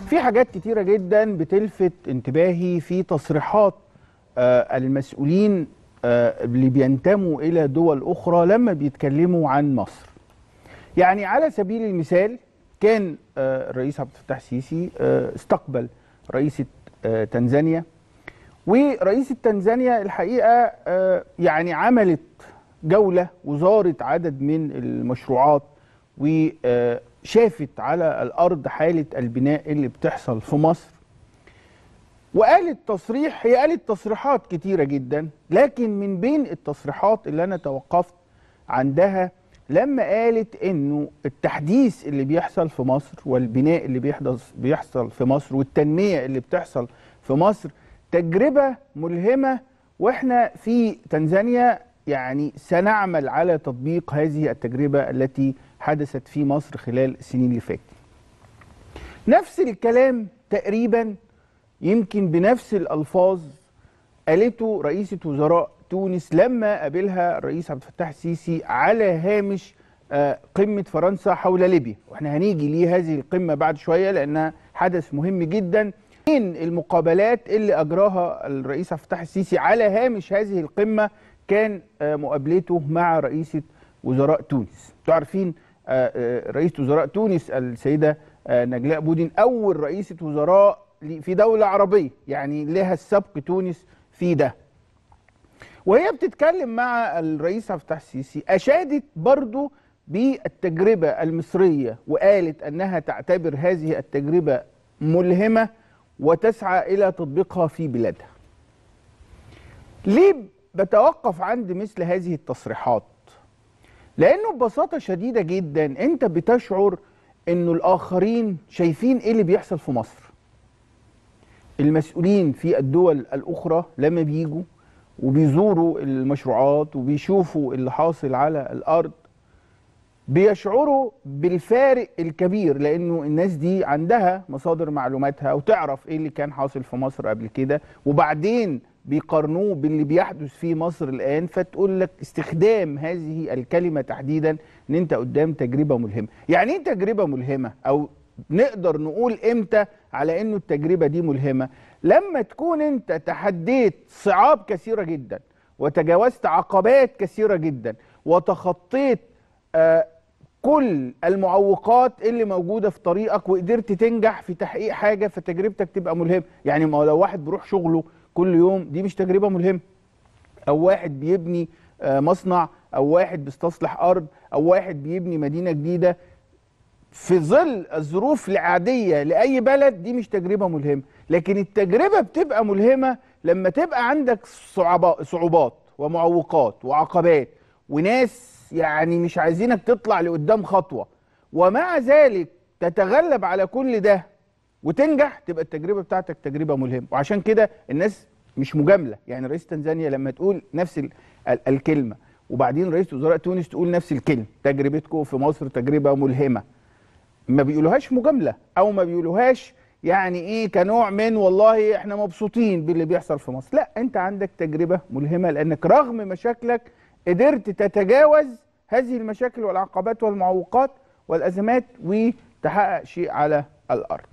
في حاجات كتيرة جدا بتلفت انتباهي في تصريحات آه، المسؤولين آه، اللي بينتموا إلى دول أخرى لما بيتكلموا عن مصر يعني على سبيل المثال كان آه، الرئيس عبد الفتاح السيسي آه، استقبل رئيسة آه، تنزانيا ورئيسة تنزانيا الحقيقة آه، يعني عملت جولة وزارت عدد من المشروعات وشافت على الأرض حالة البناء اللي بتحصل في مصر وقالت تصريح هي قالت تصريحات كتيرة جدا لكن من بين التصريحات اللي أنا توقفت عندها لما قالت انه التحديث اللي بيحصل في مصر والبناء اللي بيحدث بيحصل في مصر والتنمية اللي بتحصل في مصر تجربة ملهمة واحنا في تنزانيا يعني سنعمل على تطبيق هذه التجربة التي حدثت في مصر خلال السنين اللي فاتت نفس الكلام تقريبا يمكن بنفس الألفاظ قالته رئيسة وزراء تونس لما قابلها الرئيس عبد الفتاح السيسي على هامش آه، قمة فرنسا حول ليبيا واحنا هنيجي ليه هذه القمة بعد شوية لأنها حدث مهم جدا من المقابلات اللي أجراها الرئيس عبد الفتاح السيسي على هامش هذه القمة كان آه، مقابلته مع رئيسة وزراء تونس انتوا عارفين آه، آه، رئيسة وزراء تونس السيدة آه، نجلاء بودين أول رئيسة وزراء ل- في دولة عربية يعني لها السبق تونس في ده وهي بتتكلم مع الرئيس عبد الفتاح السيسي اشادت برضو بالتجربه المصريه وقالت انها تعتبر هذه التجربه ملهمه وتسعى الى تطبيقها في بلادها. ليه بتوقف عند مثل هذه التصريحات؟ لانه ببساطه شديده جدا انت بتشعر انه الاخرين شايفين ايه اللي بيحصل في مصر. المسؤولين في الدول الاخرى لما بيجوا وبيزوروا المشروعات وبيشوفوا اللي حاصل على الارض بيشعروا بالفارق الكبير لانه الناس دي عندها مصادر معلوماتها وتعرف ايه اللي كان حاصل في مصر قبل كده وبعدين بيقارنوه باللي بيحدث في مصر الان فتقول لك استخدام هذه الكلمه تحديدا ان انت قدام تجربه ملهمه يعني ايه تجربه ملهمه او نقدر نقول امتى على انه التجربه دي ملهمه لما تكون انت تحديت صعاب كثيره جدا وتجاوزت عقبات كثيره جدا وتخطيت آه كل المعوقات اللي موجوده في طريقك وقدرت تنجح في تحقيق حاجه فتجربتك تبقى ملهمه يعني ما هو لو واحد بيروح شغله كل يوم دي مش تجربه ملهمه او واحد بيبني آه، مصنع او واحد بيستصلح ارض او واحد بيبني مدينه جديده في ظل الظروف العاديه لاي بلد دي مش تجربه ملهمه لكن التجربه بتبقى ملهمه لما تبقى عندك صعوبات صعوبات ومعوقات وعقبات وناس يعني مش عايزينك تطلع لقدام خطوه ومع ذلك تتغلب على كل ده وتنجح تبقى التجربه بتاعتك تجربه ملهمه وعشان كده الناس مش مجامله يعني رئيس تنزانيا لما تقول نفس ال ال الكلمه وبعدين رئيس وزراء تونس تقول نفس الكلمه تجربتكم في مصر تجربه ملهمه ما بيقولوهاش مجامله او ما بيقولوهاش يعني ايه كنوع من والله احنا مبسوطين باللي بيحصل في مصر لا انت عندك تجربه ملهمه لانك رغم مشاكلك قدرت تتجاوز هذه المشاكل والعقبات والمعوقات والازمات وتحقق شيء على الارض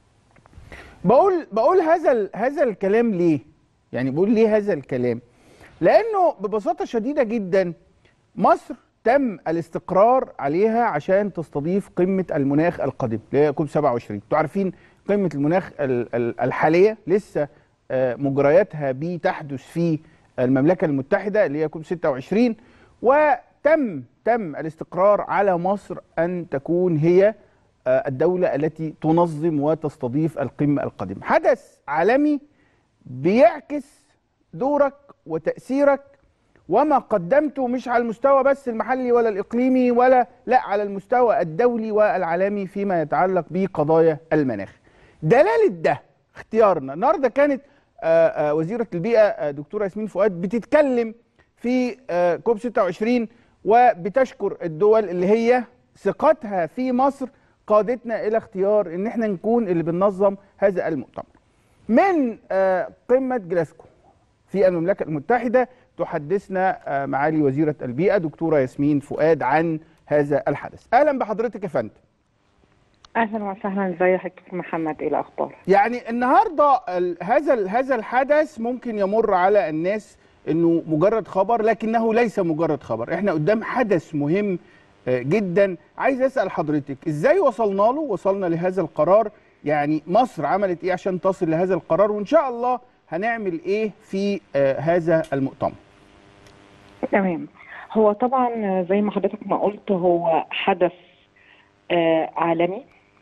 بقول بقول هذا ال- هذا الكلام ليه يعني بقول ليه هذا الكلام لانه ببساطه شديده جدا مصر تم الاستقرار عليها عشان تستضيف قمه المناخ القادمه اللي هي كوب 27 انتوا عارفين قمه المناخ ال- ال- الحاليه لسه آه، مجرياتها بتحدث في المملكه المتحده اللي هي كوب 26 وتم تم الاستقرار على مصر ان تكون هي آه، الدوله التي تنظم وتستضيف القمه القادمه حدث عالمي بيعكس دورك وتاثيرك وما قدمته مش على المستوى بس المحلي ولا الإقليمي ولا لا على المستوى الدولي والعالمي فيما يتعلق بقضايا المناخ دلالة ده اختيارنا النهارده كانت آه، آه، وزيرة البيئة آه، دكتورة ياسمين فؤاد بتتكلم في آه، كوب 26 وبتشكر الدول اللي هي ثقتها في مصر قادتنا إلى اختيار إن احنا نكون اللي بننظم هذا المؤتمر من آه، قمة جلاسكو في المملكة المتحدة تحدثنا آه، معالي وزيرة البيئة دكتورة ياسمين فؤاد عن هذا الحدث أهلا بحضرتك يا فندم اهلا وسهلا ازي حضرتك محمد ايه الاخبار يعني النهارده ال- هذا ال- هذا الحدث ممكن يمر على الناس انه مجرد خبر لكنه ليس مجرد خبر احنا قدام حدث مهم آه، جدا عايز اسال حضرتك ازاي وصلنا له وصلنا لهذا القرار يعني مصر عملت ايه عشان تصل لهذا القرار وان شاء الله هنعمل ايه في آه، هذا المؤتمر تمام هو طبعا زي ما حضرتك ما قلت هو حدث آه، عالمي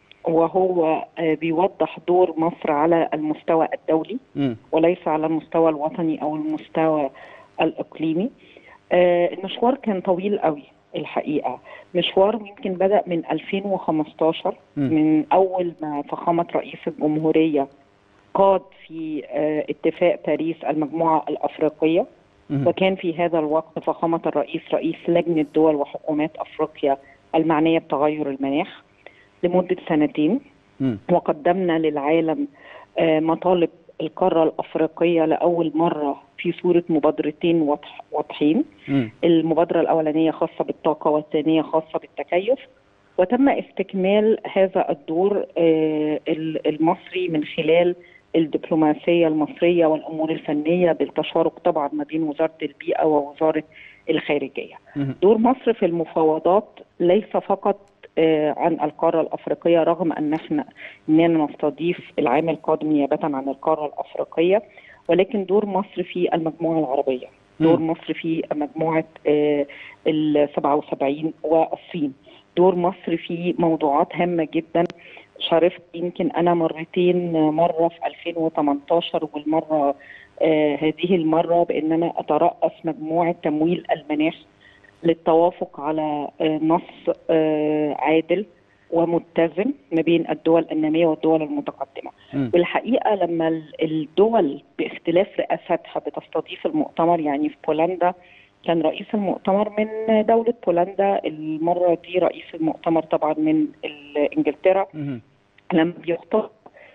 وهو آه، بيوضح دور مصر على المستوى الدولي مم. وليس على المستوى الوطني او المستوى الاقليمي آه، المشوار كان طويل قوي الحقيقه مشوار يمكن بدا من 2015 مم. من اول ما فخامه رئيس الجمهوريه قاد في آه، اتفاق باريس المجموعه الافريقيه مم. وكان في هذا الوقت فخامه الرئيس رئيس لجنه دول وحكومات افريقيا المعنيه بتغير المناخ لمده سنتين مم. وقدمنا للعالم آه، مطالب القارة الأفريقية لأول مرة في صورة مبادرتين واضح واضحين مم. المبادرة الأولانية خاصة بالطاقة والثانية خاصة بالتكيف وتم استكمال هذا الدور آه، ال- المصري من خلال الدبلوماسية المصرية والأمور الفنية بالتشارك طبعا ما بين وزارة البيئة ووزارة الخارجية مم. دور مصر في المفاوضات ليس فقط آه، عن القارة الأفريقية رغم أن احنا أننا نستضيف العام القادم نيابة عن القارة الأفريقية ولكن دور مصر في المجموعة العربية دور مم. مصر في مجموعة آه، ال 77 والصين دور مصر في موضوعات هامة جدا شاركت يمكن أنا مرتين مرة في 2018 والمرة آه، هذه المرة بأن أنا أترأس مجموعة تمويل المناخ للتوافق على آه، نص آه، عادل ومتزن ما بين الدول النامية والدول المتقدمة مم. والحقيقة لما ال- الدول باختلاف رئاستها بتستضيف المؤتمر يعني في بولندا كان رئيس المؤتمر من دولة بولندا المرة دي رئيس المؤتمر طبعا من ال- إنجلترا مم. لما بيختار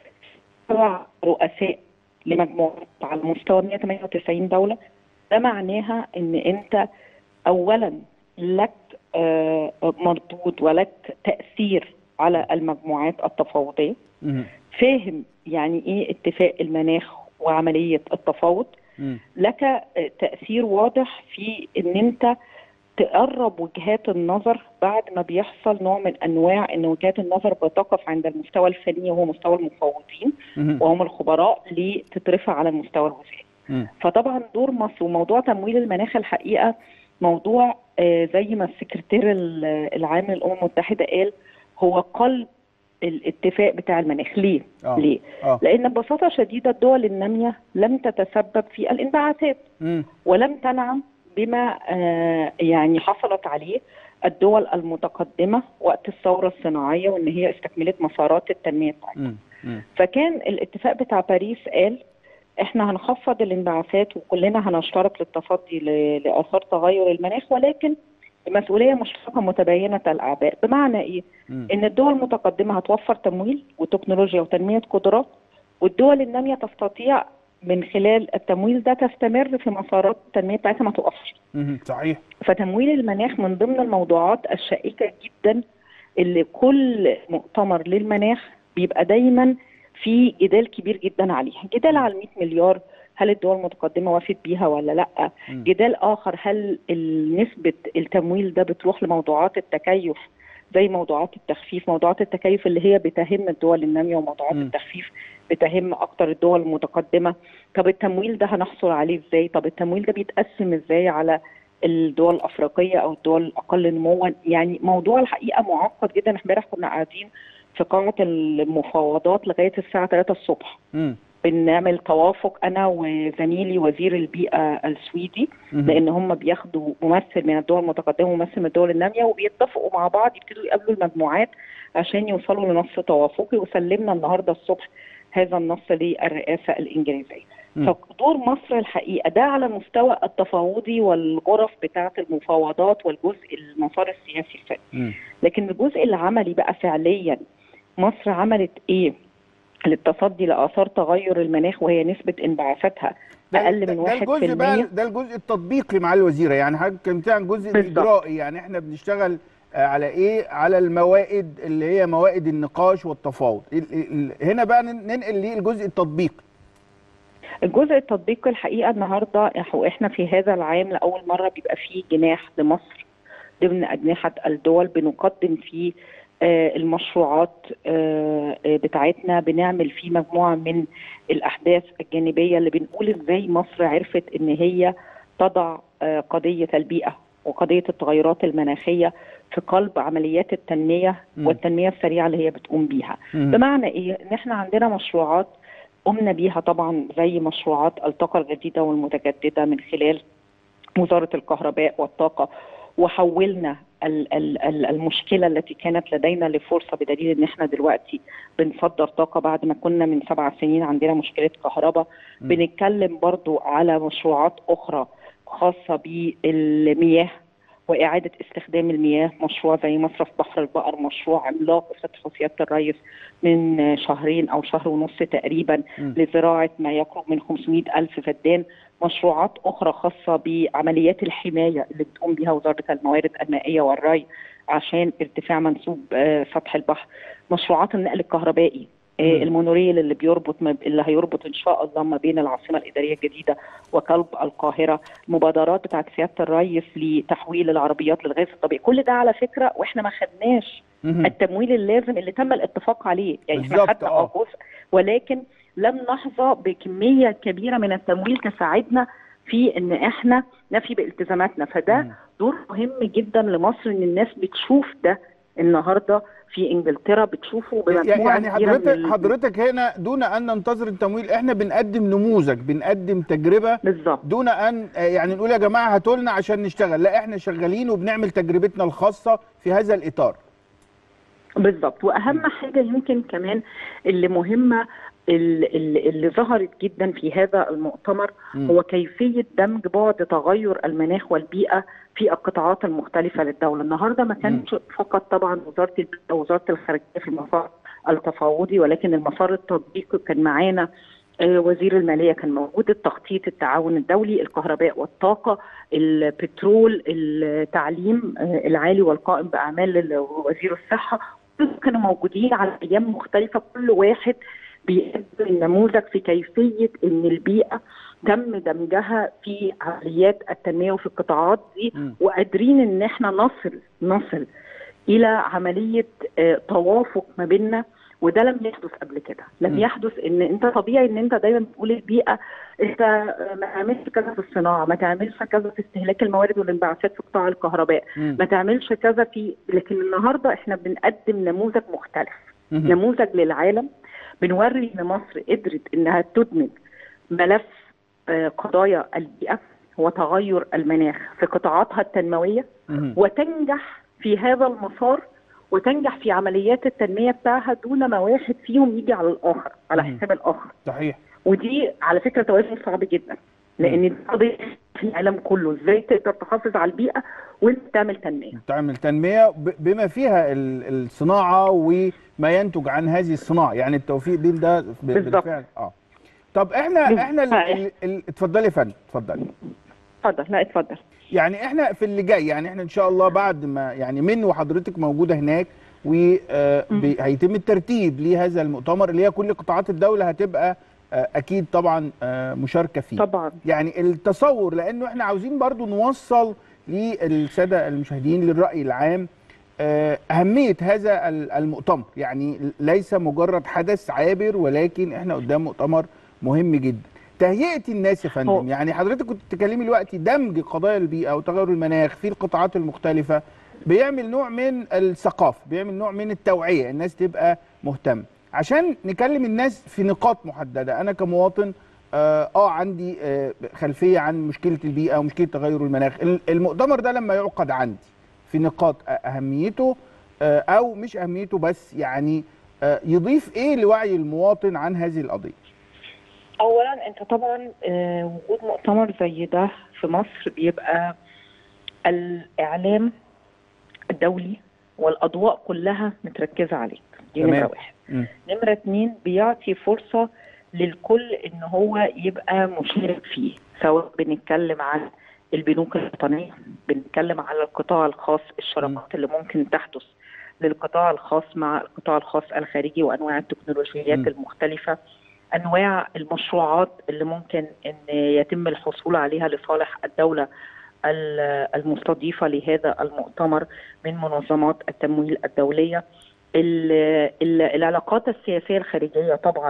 سبع رؤساء لمجموعات على مستوى 198 دولة ده معناها ان انت اولا لك آه، مردود ولك تأثير على المجموعات التفاوضية مم. فاهم يعني ايه اتفاق المناخ وعملية التفاوض مم. لك آه، تأثير واضح في ان انت تقرب وجهات النظر بعد ما بيحصل نوع من انواع ان وجهات النظر بتقف عند المستوى الفني وهو مستوى المفوضين مم. وهم الخبراء لتترفع على المستوى الوزاري. مم. فطبعا دور مصر وموضوع تمويل المناخ الحقيقه موضوع آه، زي ما السكرتير ال- العام للامم المتحده قال هو قلب الاتفاق بتاع المناخ ليه؟ آه. ليه؟ اه لان ببساطه شديده الدول الناميه لم تتسبب في الانبعاثات مم. ولم تنعم بما آه، يعني حصلت عليه الدول المتقدمه وقت الثوره الصناعيه وان هي استكملت مسارات التنميه بتاعتها. مم. مم. فكان الاتفاق بتاع باريس قال احنا هنخفض الانبعاثات وكلنا هنشترك للتصدي ل- لاثار تغير المناخ ولكن مسؤوليه مشتركه متباينه الاعباء بمعنى ايه؟ مم. ان الدول المتقدمه هتوفر تمويل وتكنولوجيا وتنميه قدرات والدول الناميه تستطيع من خلال التمويل ده تستمر في مسارات التنميه بتاعتها ما توقفش. مم. صحيح فتمويل المناخ من ضمن الموضوعات الشائكة جدا اللي كل مؤتمر للمناخ بيبقى دايما في جدال كبير جدا عليها جدال على 100 مليار هل الدول المتقدمة وافت بيها ولا لا مم. جدال آخر هل ال- نسبة التمويل ده بتروح لموضوعات التكيف زي موضوعات التخفيف موضوعات التكيف اللي هي بتهم الدول النامية وموضوعات مم. التخفيف بتهم أكتر الدول المتقدمة طب التمويل ده هنحصل عليه ازاي طب التمويل ده بيتقسم ازاي على الدول الافريقيه او الدول الاقل نموا يعني موضوع الحقيقه معقد جدا امبارح كنا قاعدين في قاعه المفاوضات لغايه الساعه 3 الصبح مم. بنعمل توافق انا وزميلي وزير البيئه السويدي مم. لان هم بياخدوا ممثل من الدول المتقدمه وممثل من الدول الناميه وبيتفقوا مع بعض يبتدوا يقابلوا المجموعات عشان يوصلوا لنص توافقي وسلمنا النهارده الصبح هذا النص للرئاسه الانجليزيه. مم. فدور مصر الحقيقه ده على المستوى التفاوضي والغرف بتاعه المفاوضات والجزء المسار السياسي الفني. مم. لكن الجزء العملي بقى فعليا مصر عملت ايه للتصدي لاثار تغير المناخ وهي نسبه انبعاثاتها ده- اقل ده- من ده الجزء بقى 1% ده الجزء التطبيقي مع الوزيره يعني حضرتك كلمتي عن الجزء بالظبط. الاجرائي يعني احنا بنشتغل آه، على ايه على الموائد اللي هي موائد النقاش والتفاوض ال- ال- هنا بقى نن- ننقل للجزء التطبيقي الجزء التطبيقي الحقيقه النهارده إح- واحنا في هذا العام لاول مره بيبقى فيه جناح لمصر ضمن اجنحه الدول بنقدم فيه آه، المشروعات آه، آه، بتاعتنا بنعمل فيه مجموعه من الاحداث الجانبيه اللي بنقول ازاي مصر عرفت ان هي تضع آه، قضيه البيئه وقضيه التغيرات المناخيه في قلب عمليات التنميه مم. والتنميه السريعه اللي هي بتقوم بيها. بمعنى ايه؟ ان احنا عندنا مشروعات قمنا بيها طبعا زي مشروعات الطاقه الجديده والمتجدده من خلال وزاره الكهرباء والطاقه وحولنا ال- ال- ال- المشكله التي كانت لدينا لفرصه بدليل ان احنا دلوقتي بنصدر طاقه بعد ما كنا من سبع سنين عندنا مشكله كهرباء مم. بنتكلم برضو على مشروعات اخرى خاصه بالمياه واعاده استخدام المياه مشروع زي مصرف بحر البقر مشروع عملاق افتتحه سياده الرئيس من شهرين او شهر ونص تقريبا مم. لزراعه ما يقرب من 500 الف فدان مشروعات اخرى خاصه بعمليات الحمايه اللي بتقوم بها وزاره الموارد المائيه والري عشان ارتفاع منسوب آه، سطح البحر مشروعات النقل الكهربائي آه، مم. المونوريل اللي بيربط ما اللي هيربط ان شاء الله ما بين العاصمه الاداريه الجديده وقلب القاهره مبادرات بتاعت سياده الرئيس لتحويل العربيات للغاز الطبيعي كل ده على فكره واحنا ما خدناش مهم. التمويل اللازم اللي تم الاتفاق عليه يعني احنا بالظبط، خدنا آه. اه جزء ولكن لم نحظى بكميه كبيره من التمويل تساعدنا في ان احنا نفي بالتزاماتنا فده مم. دور مهم جدا لمصر ان الناس بتشوف ده النهارده في انجلترا بتشوفه بمجموعه يعني كبيرة من حضرتك ال- حضرتك هنا دون ان ننتظر التمويل احنا بنقدم نموذج بنقدم تجربه بالظبط دون ان آه، يعني نقول يا جماعه هاتوا لنا عشان نشتغل لا احنا شغالين وبنعمل تجربتنا الخاصه في هذا الاطار بالظبط واهم حاجه يمكن كمان اللي مهمه ال- ال- اللي ظهرت جدا في هذا المؤتمر مم. هو كيفيه دمج بعد تغير المناخ والبيئه في القطاعات المختلفه للدوله، النهارده ما كانش فقط طبعا وزاره البيئه ووزاره الخارجيه في المسار التفاوضي ولكن المسار التطبيقي كان معانا آه، وزير الماليه كان موجود التخطيط التعاون الدولي الكهرباء والطاقه البترول التعليم آه، العالي والقائم باعمال ال- وزير الصحه كلهم كانوا موجودين على ايام مختلفه كل واحد بيقدم النموذج في كيفيه ان البيئه تم دمجها في عمليات التنميه وفي القطاعات دي مم. وقادرين ان احنا نصل نصل الى عمليه آه، توافق ما بيننا وده لم يحدث قبل كده لم م. يحدث ان انت طبيعي ان انت دايما بتقول البيئه انت آه، ما تعملش كذا في الصناعه ما تعملش كذا في استهلاك الموارد والانبعاثات في قطاع الكهرباء مم. ما تعملش كذا في لكن النهارده احنا بنقدم نموذج مختلف مهم. نموذج للعالم بنوري ان مصر قدرت انها تدمج ملف آه، قضايا البيئه وتغير المناخ في قطاعاتها التنمويه مهم. وتنجح في هذا المسار وتنجح في عمليات التنميه بتاعها دون ما واحد فيهم يجي على الاخر على مم. حساب الاخر صحيح ودي على فكره توازن صعب جدا لان دي قضيه في العالم كله ازاي تقدر تحافظ على البيئه وانت تعمل تنميه تعمل تنميه ب- بما فيها ال- الصناعه وما ينتج عن هذه الصناعه يعني التوفيق بين ده ب- بالظبط. بالفعل اه طب احنا بالظبط. احنا ال- ال- ال- اتفضلي يا فندم اتفضلي اتفضل لا اتفضل يعني احنا في اللي جاي يعني احنا ان شاء الله بعد ما يعني من وحضرتك موجوده هناك وهيتم الترتيب لهذا المؤتمر اللي هي كل قطاعات الدوله هتبقى آه، اكيد طبعا آه، مشاركه فيه طبعا يعني التصور لانه احنا عاوزين برضو نوصل للساده المشاهدين للراي العام آه، اهميه هذا ال- المؤتمر يعني ليس مجرد حدث عابر ولكن احنا قدام مؤتمر مهم جدا تهيئه الناس يا فندم هو- يعني حضرتك كنت بتتكلمي دلوقتي دمج قضايا البيئه وتغير المناخ في القطاعات المختلفه بيعمل نوع من الثقافه بيعمل نوع من التوعيه الناس تبقى مهتمه عشان نكلم الناس في نقاط محدده انا كمواطن اه آه، عندي آه خلفيه عن مشكله البيئه ومشكله تغير المناخ ال- المؤتمر ده لما يعقد عندي في نقاط أ- اهميته آه او مش اهميته بس يعني آه يضيف ايه لوعي المواطن عن هذه القضيه اولا انت طبعا آه، وجود مؤتمر زي ده في مصر بيبقى الاعلام الدولي والاضواء كلها متركزه عليك دي تمام. نمره واحد مم. نمره اتنين بيعطي فرصه للكل ان هو يبقى مشارك فيه سواء بنتكلم عن البنوك الوطنيه بنتكلم على القطاع الخاص الشراكات اللي ممكن تحدث للقطاع الخاص مع القطاع الخاص الخارجي وانواع التكنولوجيات م. المختلفه انواع المشروعات اللي ممكن ان يتم الحصول عليها لصالح الدوله ال- المستضيفه لهذا المؤتمر من منظمات التمويل الدوليه ال- ال- العلاقات السياسيه الخارجيه طبعا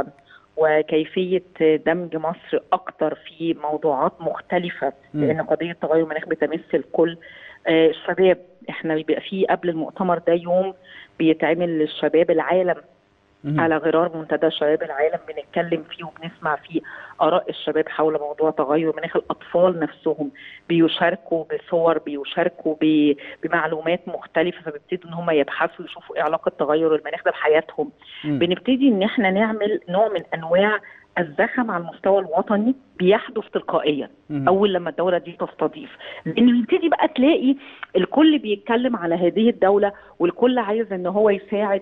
وكيفيه دمج مصر اكثر في موضوعات مختلفه م. لان قضيه تغير المناخ بتمس الكل آه، الشباب احنا بيبقى في قبل المؤتمر ده يوم بيتعمل للشباب العالم مهم. على غرار منتدى شباب العالم بنتكلم فيه وبنسمع فيه اراء الشباب حول موضوع تغير مناخ الاطفال نفسهم بيشاركوا بصور بيشاركوا ب- بمعلومات مختلفه فبيبتدوا ان هم يبحثوا يشوفوا ايه علاقه تغير المناخ ده بحياتهم مم. بنبتدي ان احنا نعمل نوع من انواع الزخم على المستوى الوطني بيحدث تلقائيا مهم. اول لما الدوله دي تستضيف لان بيبتدي بقى تلاقي الكل بيتكلم على هذه الدوله والكل عايز ان هو يساعد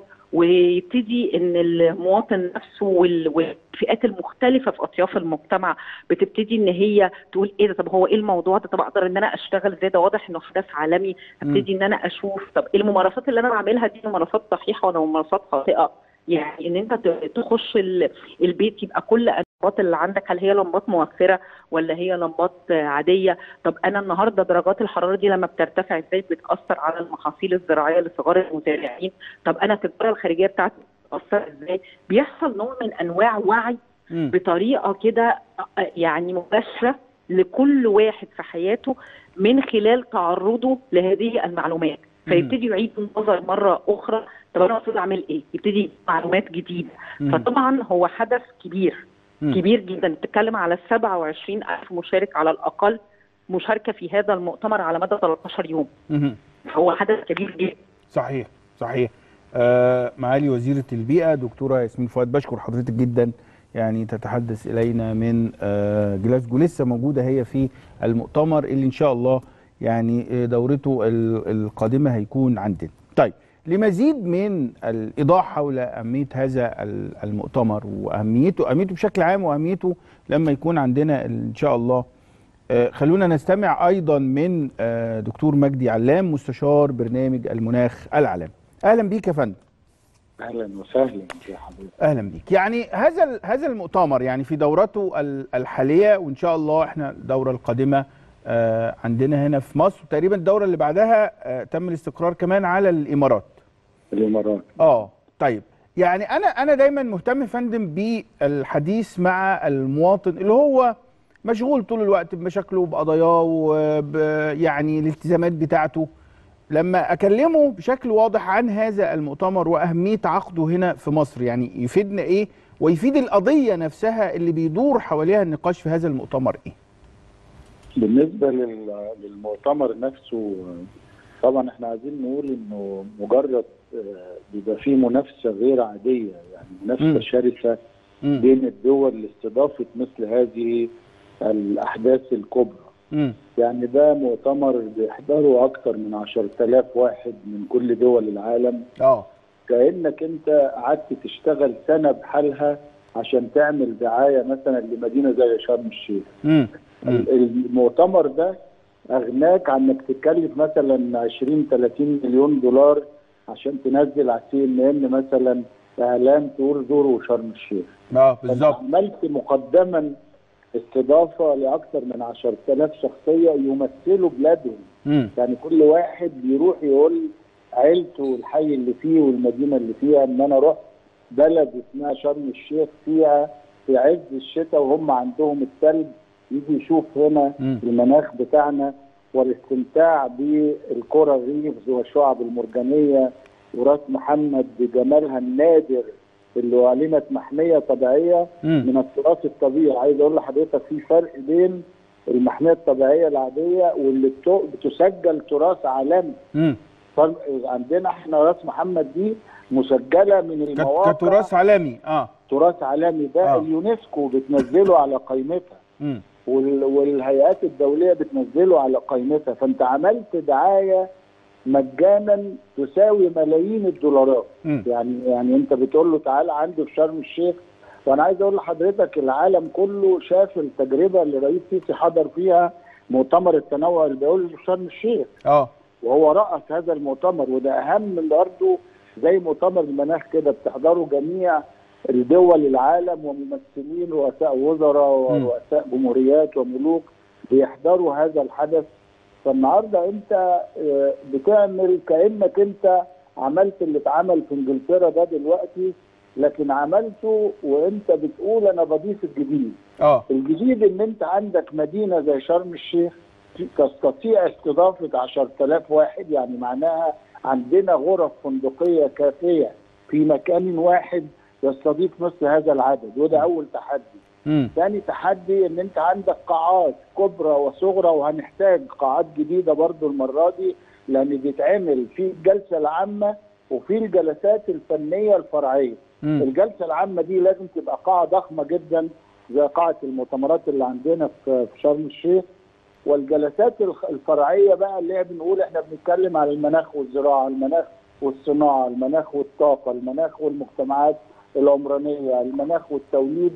ويبتدي ان المواطن نفسه وال- والفئات المختلفه في اطياف المجتمع بتبتدي ان هي تقول ايه ده طب هو ايه الموضوع ده طب اقدر ان انا اشتغل ازاي ده واضح انه حدث عالمي ابتدي ان انا اشوف طب إيه الممارسات اللي انا بعملها دي ممارسات صحيحه ولا ممارسات خاطئه يعني ان انت ت- تخش ال- البيت يبقى كل اللمبات اللي عندك هل هي لمبات مؤثره ولا هي لمبات آه، عاديه طب انا النهارده درجات الحراره دي لما بترتفع ازاي بتاثر على المحاصيل الزراعيه لصغار المزارعين طب انا التجاره الخارجيه بتاعتي بتاثر ازاي بيحصل نوع من انواع وعي مم. بطريقه كده آه، يعني مباشره لكل واحد في حياته من خلال تعرضه لهذه المعلومات مم. فيبتدي يعيد النظر مره اخرى طب انا المفروض اعمل ايه؟ يبتدي يجيب معلومات جديده مم. فطبعا هو حدث كبير مم. كبير جدا بتتكلم على 27 ألف مشارك على الأقل مشاركة في هذا المؤتمر على مدى 13 يوم مهم. هو حدث كبير جدا صحيح صحيح آه معالي وزيرة البيئة دكتورة ياسمين فؤاد بشكر حضرتك جدا يعني تتحدث إلينا من آه جلاسجو لسه موجودة هي في المؤتمر اللي إن شاء الله يعني آه، دورته ال- القادمة هيكون عندنا طيب لمزيد من الإيضاح حول أهمية هذا ال- المؤتمر وأهميته أهميته بشكل عام وأهميته لما يكون عندنا إن شاء الله آه، خلونا نستمع ايضا من آه، دكتور مجدي علام مستشار برنامج المناخ العالمي اهلا بيك يا فندم اهلا وسهلا يا حضرتك اهلا بيك يعني هذا ال- هذا المؤتمر يعني في دورته ال- الحاليه وان شاء الله احنا الدوره القادمه آه، عندنا هنا في مصر تقريبا الدوره اللي بعدها آه، تم الاستقرار كمان على الامارات الامارات اه طيب يعني انا انا دايما مهتم يا فندم بالحديث مع المواطن اللي هو مشغول طول الوقت بمشاكله بقضاياه وب يعني الالتزامات بتاعته لما اكلمه بشكل واضح عن هذا المؤتمر واهميه عقده هنا في مصر يعني يفيدنا ايه ويفيد القضيه نفسها اللي بيدور حواليها النقاش في هذا المؤتمر ايه بالنسبه لل- للمؤتمر نفسه طبعا احنا عايزين نقول انه مجرد آه، بيبقى فيه منافسه غير عاديه يعني مم. منافسه شرسه مم. بين الدول لاستضافه مثل هذه الاحداث الكبرى مم. يعني ده مؤتمر بيحضره اكثر من 10000 واحد من كل دول العالم اه كانك انت قعدت تشتغل سنه بحالها عشان تعمل دعايه مثلا لمدينه زي شرم الشيخ مم. مم. المؤتمر ده اغناك عن انك تكلف مثلا 20 30 مليون دولار عشان تنزل على السي ان ان مثلا اعلان تقول زوروا شرم الشيخ اه فأنت بالظبط عملت مقدما استضافه لاكثر من 10000 شخصيه يمثلوا بلادهم مم. يعني كل واحد بيروح يقول عيلته والحي اللي فيه والمدينه اللي فيها ان انا رحت بلد اسمها شرم الشيخ فيها في عز الشتاء وهم عندهم الثلج يجي يشوف هنا مم. المناخ بتاعنا والاستمتاع بالقرى الريفز والشعب المرجانيه وراس محمد بجمالها النادر اللي أعلنت محمية طبيعية مم. من التراث الطبيعي عايز أقول لحضرتك في فرق بين المحمية الطبيعية العادية واللي بتو- بتسجل تراث عالمي مم. فرق عندنا احنا راس محمد دي مسجلة من كت- المواقع كتراث عالمي اه تراث عالمي ده آه. اليونسكو بتنزله على قائمتها مم. وال- والهيئات الدوليه بتنزله على قائمتها فانت عملت دعايه مجانا تساوي ملايين الدولارات مم. يعني يعني انت بتقول له تعالى عندي في شرم الشيخ وانا عايز اقول لحضرتك العالم كله شاف التجربه اللي رئيس سيسي حضر فيها مؤتمر التنوع البيولوجي في شرم الشيخ اه وهو رأس هذا المؤتمر وده أهم من برضه زي مؤتمر المناخ كده بتحضره جميع الدول العالم وممثلين ورؤساء وزراء مم. ورؤساء جمهوريات وملوك بيحضروا هذا الحدث فالنهارده انت آه، بتعمل كانك انت عملت اللي اتعمل في انجلترا ده دلوقتي لكن عملته وانت بتقول انا بضيف الجديد اه الجديد ان انت عندك مدينه زي شرم الشيخ تستطيع استضافه 10000 واحد يعني معناها عندنا غرف فندقيه كافيه في مكان واحد يستضيف مثل هذا العدد وده اول تحدي. امم ثاني تحدي ان انت عندك قاعات كبرى وصغرى وهنحتاج قاعات جديده برضو المره دي لان بيتعمل في الجلسه العامه وفي الجلسات الفنيه الفرعيه. امم الجلسه العامه دي لازم تبقى قاعه ضخمه جدا زي قاعه المؤتمرات اللي عندنا في في شرم الشيخ والجلسات الخ- الفرعيه بقى اللي هي بنقول احنا بنتكلم على المناخ والزراعه، المناخ والصناعه، المناخ والطاقه، المناخ والمجتمعات العمرانيه، المناخ والتوليد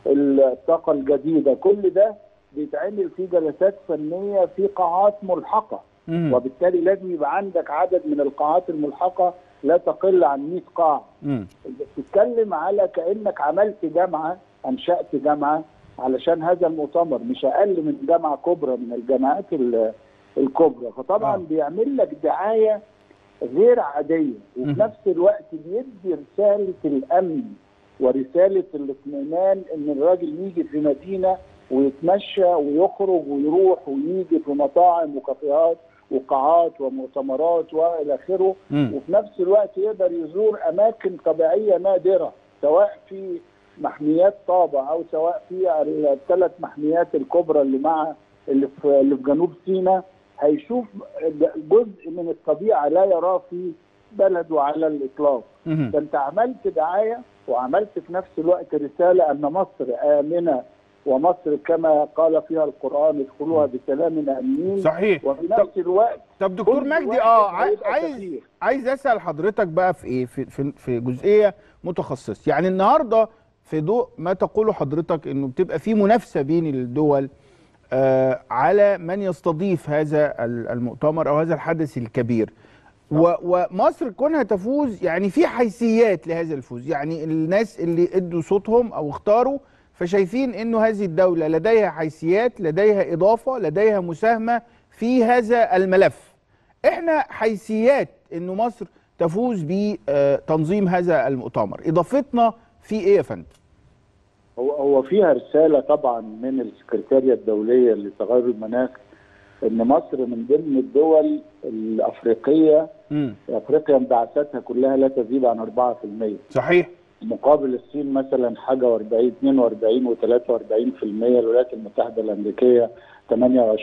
الطاقه الجديده، كل ده بيتعمل فيه جلسات فنيه في قاعات ملحقه امم وبالتالي لازم يبقى عندك عدد من القاعات الملحقه لا تقل عن 100 قاعه امم بتتكلم على كانك عملت جامعه انشات جامعه علشان هذا المؤتمر مش اقل من جامعه كبرى من الجامعات ال- الكبرى فطبعا آه. آه. بيعمل لك دعايه غير عاديه وفي مهم. نفس الوقت بيدي رساله الامن ورساله الاطمئنان ان الراجل يجي في مدينه ويتمشى ويخرج ويروح ويجي في مطاعم وكافيهات وقاعات ومؤتمرات والى اخره امم وفي نفس الوقت يقدر يزور اماكن طبيعيه نادره سواء في محميات طابة او سواء في الثلاث محميات الكبرى اللي مع اللي في, اللي في جنوب سيناء هيشوف جزء من الطبيعه لا يراه في بلده على الاطلاق امم فانت عملت دعايه وعملت في نفس الوقت رساله ان مصر امنه ومصر كما قال فيها القران ادخلوها بسلام امنين صحيح وفي نفس الوقت طب دكتور كل مجدي واحد اه عاي- هيبقى عايز سفير. عايز اسال حضرتك بقى في ايه في في, في جزئيه متخصص يعني النهارده في ضوء ما تقوله حضرتك انه بتبقى في منافسه بين الدول آه على من يستضيف هذا ال- المؤتمر او هذا الحدث الكبير و- ومصر كونها تفوز يعني في حيثيات لهذا الفوز يعني الناس اللي ادوا صوتهم او اختاروا فشايفين انه هذه الدولة لديها حيثيات لديها اضافة لديها مساهمة في هذا الملف احنا حيثيات انه مصر تفوز بتنظيم هذا المؤتمر اضافتنا في ايه يا فندم هو هو فيها رساله طبعا من السكرتاريه الدوليه لتغير المناخ ان مصر من ضمن الدول الافريقيه امم افريقيا انبعاثاتها كلها لا تزيد عن 4% صحيح مقابل الصين مثلا حاجه و40 42 و43% الولايات المتحده الامريكيه 28%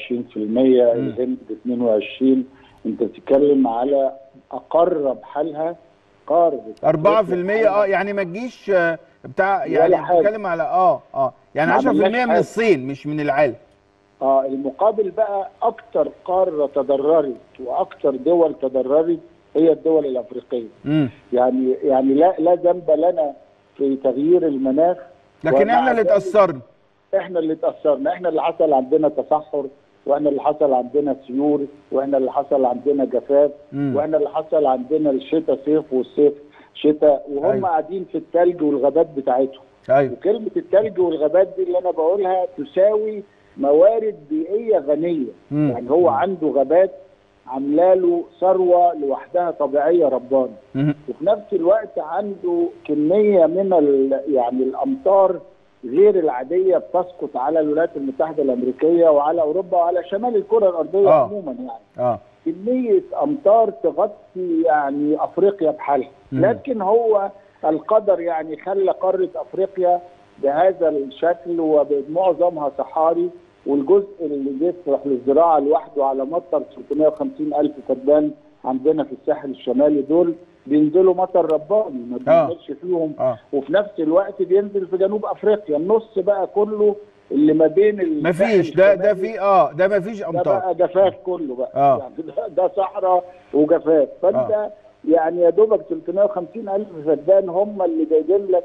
الهند 22 انت بتتكلم على اقر بحالها قاره 4% اه يعني ما تجيش آه، بتاع يعني ولا حاجة. بتتكلم على اه اه يعني ما 10% عملناش من حاجة. الصين مش من العالم اه المقابل بقى اكتر قاره تضررت واكتر دول تضررت هي الدول الافريقيه امم يعني يعني لا لا ذنب لنا في تغيير المناخ لكن ومع احنا اللي ذلك اتاثرنا احنا اللي اتاثرنا احنا اللي حصل عندنا تصحر واحنا اللي حصل عندنا سيول واحنا اللي حصل عندنا جفاف مم. واحنا اللي حصل عندنا الشتاء صيف والصيف شتاء وهم أيوة. قاعدين في الثلج والغابات بتاعتهم ايوه وكلمه الثلج والغابات دي اللي انا بقولها تساوي موارد بيئيه غنيه مم. يعني هو عنده غابات عامله له ثروه لوحدها طبيعيه ربانه مم. وفي نفس الوقت عنده كميه من ال يعني الامطار غير العاديه بتسقط على الولايات المتحده الامريكيه وعلى اوروبا وعلى شمال الكره الارضيه آه. عموما يعني اه كميه امطار تغطي يعني افريقيا بحالها مم. لكن هو القدر يعني خلى قاره افريقيا بهذا الشكل ومعظمها صحاري والجزء اللي بيصلح للزراعه لوحده على مطر 350 الف فدان عندنا في الساحل الشمالي دول بينزلوا مطر رباني ما آه. بينزلش فيهم اه وفي نفس الوقت بينزل في جنوب افريقيا النص بقى كله اللي ما بين الساحل مفيش ده ده الشمالي في اه ده مفيش ده امطار بقى جفاف كله بقى آه. يعني ده, ده صحراء وجفاف فانت آه. يعني يا دوبك 350 الف فدان هم اللي جايبين لك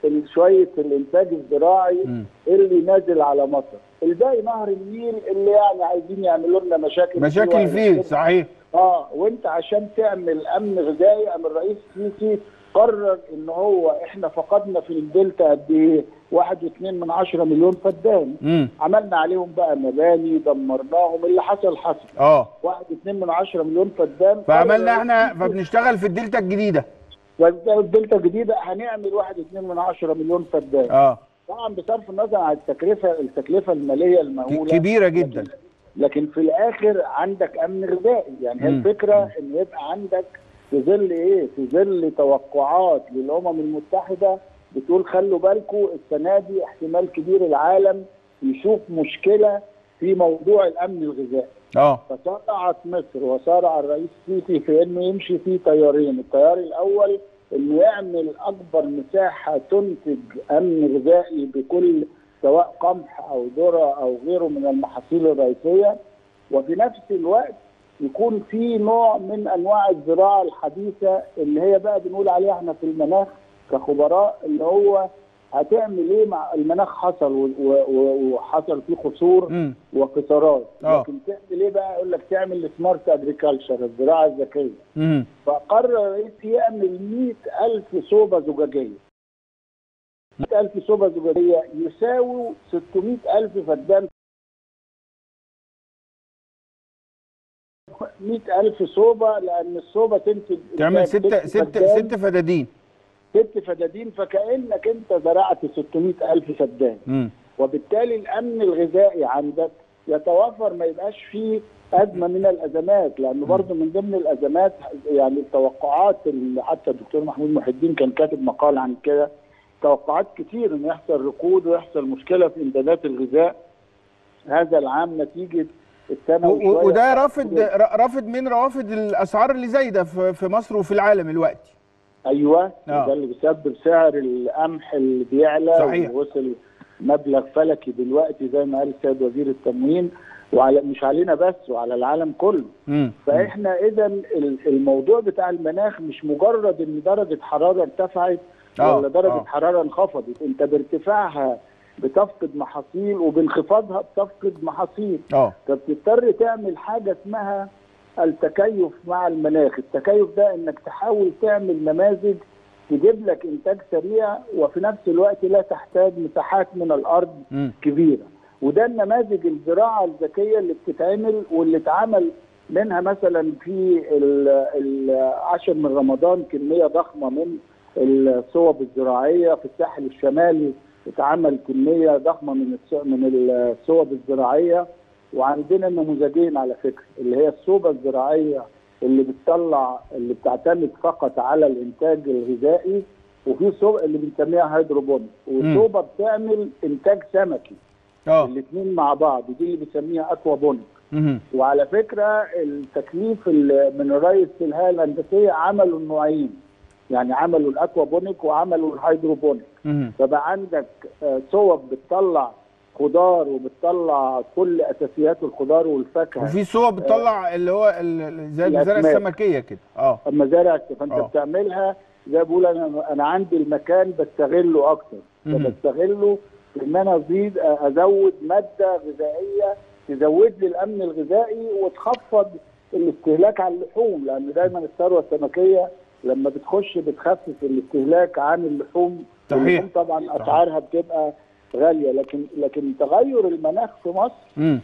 ال- شويه الانتاج الزراعي مم. اللي نازل على مصر الباقي نهر النيل اللي يعني عايزين يعملوا لنا مشاكل مشاكل فيه وهيشتروا. صحيح اه وانت عشان تعمل امن غذائي قام الرئيس السيسي قرر ان هو احنا فقدنا في الدلتا قد ايه؟ واحد واتنين من عشرة مليون فدان امم عملنا عليهم بقى مباني دمرناهم اللي حصل حصل اه واحد اتنين من عشرة مليون فدان فعملنا قرر احنا الرئيس فبنشتغل في الدلتا الجديده والدلتا الجديده هنعمل واحد اتنين من عشرة مليون فدان اه طبعا بصرف النظر عن التكلفه التكلفه الماليه ك- المهوله كبيره جدا لكن في الاخر عندك امن غذائي يعني هي مم. الفكره ان يبقى عندك في ظل ايه في ظل توقعات للامم المتحده بتقول خلوا بالكم السنه دي احتمال كبير العالم يشوف مشكله في موضوع الامن الغذائي اه فسارعت مصر وسارع الرئيس السيسي في انه يمشي في تيارين، التيار الاول انه يعمل اكبر مساحه تنتج امن غذائي بكل سواء قمح او ذره او غيره من المحاصيل الرئيسيه وفي نفس الوقت يكون في نوع من انواع الزراعه الحديثه اللي هي بقى بنقول عليها احنا في المناخ كخبراء اللي هو هتعمل ايه مع المناخ حصل و- و- و- وحصل فيه خسور امم وقطارات آه. لكن تعمل ايه بقى يقول لك تعمل سمارت اجريكلتشر الزراعه الذكيه امم فقرر الرئيس يعمل 100000 صوبه زجاجيه 100000 صوبه زجاجيه يساووا 600000 فدان 100000 صوبه لان الصوبه تنتج تعمل إنتاج ستة ستة فدان، ست فدادين ست فدادين فكانك انت زرعت 600000 فدان امم وبالتالي الامن الغذائي عندك يتوفر ما يبقاش فيه ازمه من الازمات لانه برضه من ضمن الازمات يعني التوقعات اللي حتى الدكتور محمود محي الدين كان كاتب مقال عن كده توقعات كتير ان يحصل ركود ويحصل مشكله في امدادات الغذاء هذا العام نتيجه السنه و- وشوية و- وده رافض ر- رافض من روافد الاسعار اللي زايده في في مصر وفي العالم دلوقتي ايوه آه. ده اللي بيسبب سعر القمح اللي بيعلى صحيح. ووصل مبلغ فلكي دلوقتي زي ما قال السيد وزير التموين وعلى مش علينا بس وعلى العالم كله امم فاحنا اذا ال- الموضوع بتاع المناخ مش مجرد ان درجه حراره ارتفعت آه، ولا درجه آه. حراره انخفضت انت بارتفاعها بتفقد محاصيل وبانخفاضها بتفقد محاصيل اه فبتضطر تعمل حاجه اسمها التكيف مع المناخ، التكيف ده انك تحاول تعمل نماذج تجيب لك انتاج سريع وفي نفس الوقت لا تحتاج مساحات من الارض امم كبيره، وده النماذج الزراعه الذكيه اللي بتتعمل واللي اتعمل منها مثلا في ال- العشر من رمضان كميه ضخمه من الصوب الزراعيه في الساحل الشمالي اتعمل كميه ضخمه من الص- من الصوب الزراعيه وعندنا نموذجين على فكره اللي هي الصوبه الزراعيه اللي بتطلع اللي بتعتمد فقط على الانتاج الغذائي وفي صوب اللي بنسميها هيدروبونيك وصوبه بتعمل انتاج سمكي اه الاثنين مع بعض دي اللي بنسميها اكوابونيك امم وعلى فكره التكليف ال- من الرئيس في الهيئه الهندسيه عملوا النوعين يعني عملوا الاكوابونيك وعملوا الهيدروبونيك امم فبقى عندك آه، صوب بتطلع خضار وبتطلع كل اساسيات الخضار والفاكهه وفي صور بتطلع اللي هو ال- ال- زي المزارع الأسماك. السمكيه كده اه المزارع فانت آه. بتعملها زي ما بقول انا انا عندي المكان بستغله اكتر مهم. فبستغله في ان انا ازيد ازود ماده غذائيه تزود لي الامن الغذائي وتخفض الاستهلاك على اللحوم لان دايما الثروه السمكيه لما بتخش بتخفف الاستهلاك عن اللحوم صحيح. اللحوم طبعا صحيح. اسعارها بتبقى غاليه لكن لكن تغير المناخ في مصر امم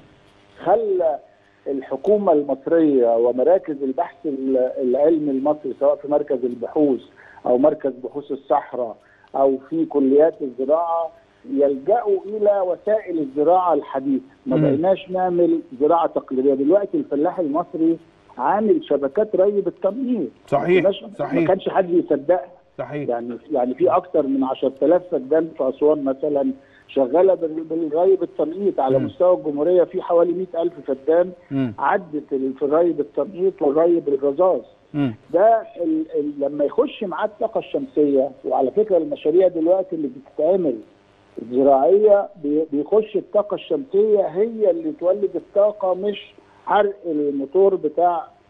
خلى الحكومة المصرية ومراكز البحث ال- العلمي المصري سواء في مركز البحوث أو مركز بحوث الصحراء أو في كليات الزراعة يلجأوا إلى وسائل الزراعة الحديثة ما مم. بقيناش نعمل زراعة تقليدية دلوقتي الفلاح المصري عامل شبكات ري بالتنقيط صحيح، ما كناش- صحيح. ما كانش حد يصدقها صحيح يعني يعني في اكثر من 10000 فدان في اسوان مثلا شغاله بال- بالري بالتنقيط على مم. مستوى الجمهوريه في حوالي 100000 فدان امم عدت ال- في الري بالتنقيط والري بالرذاذ امم ده ال ال لما يخش معاه الطاقه الشمسيه وعلى فكره المشاريع دلوقتي اللي بتتعمل الزراعيه بي- بيخش الطاقه الشمسيه هي اللي تولد الطاقه مش حرق الموتور بتاع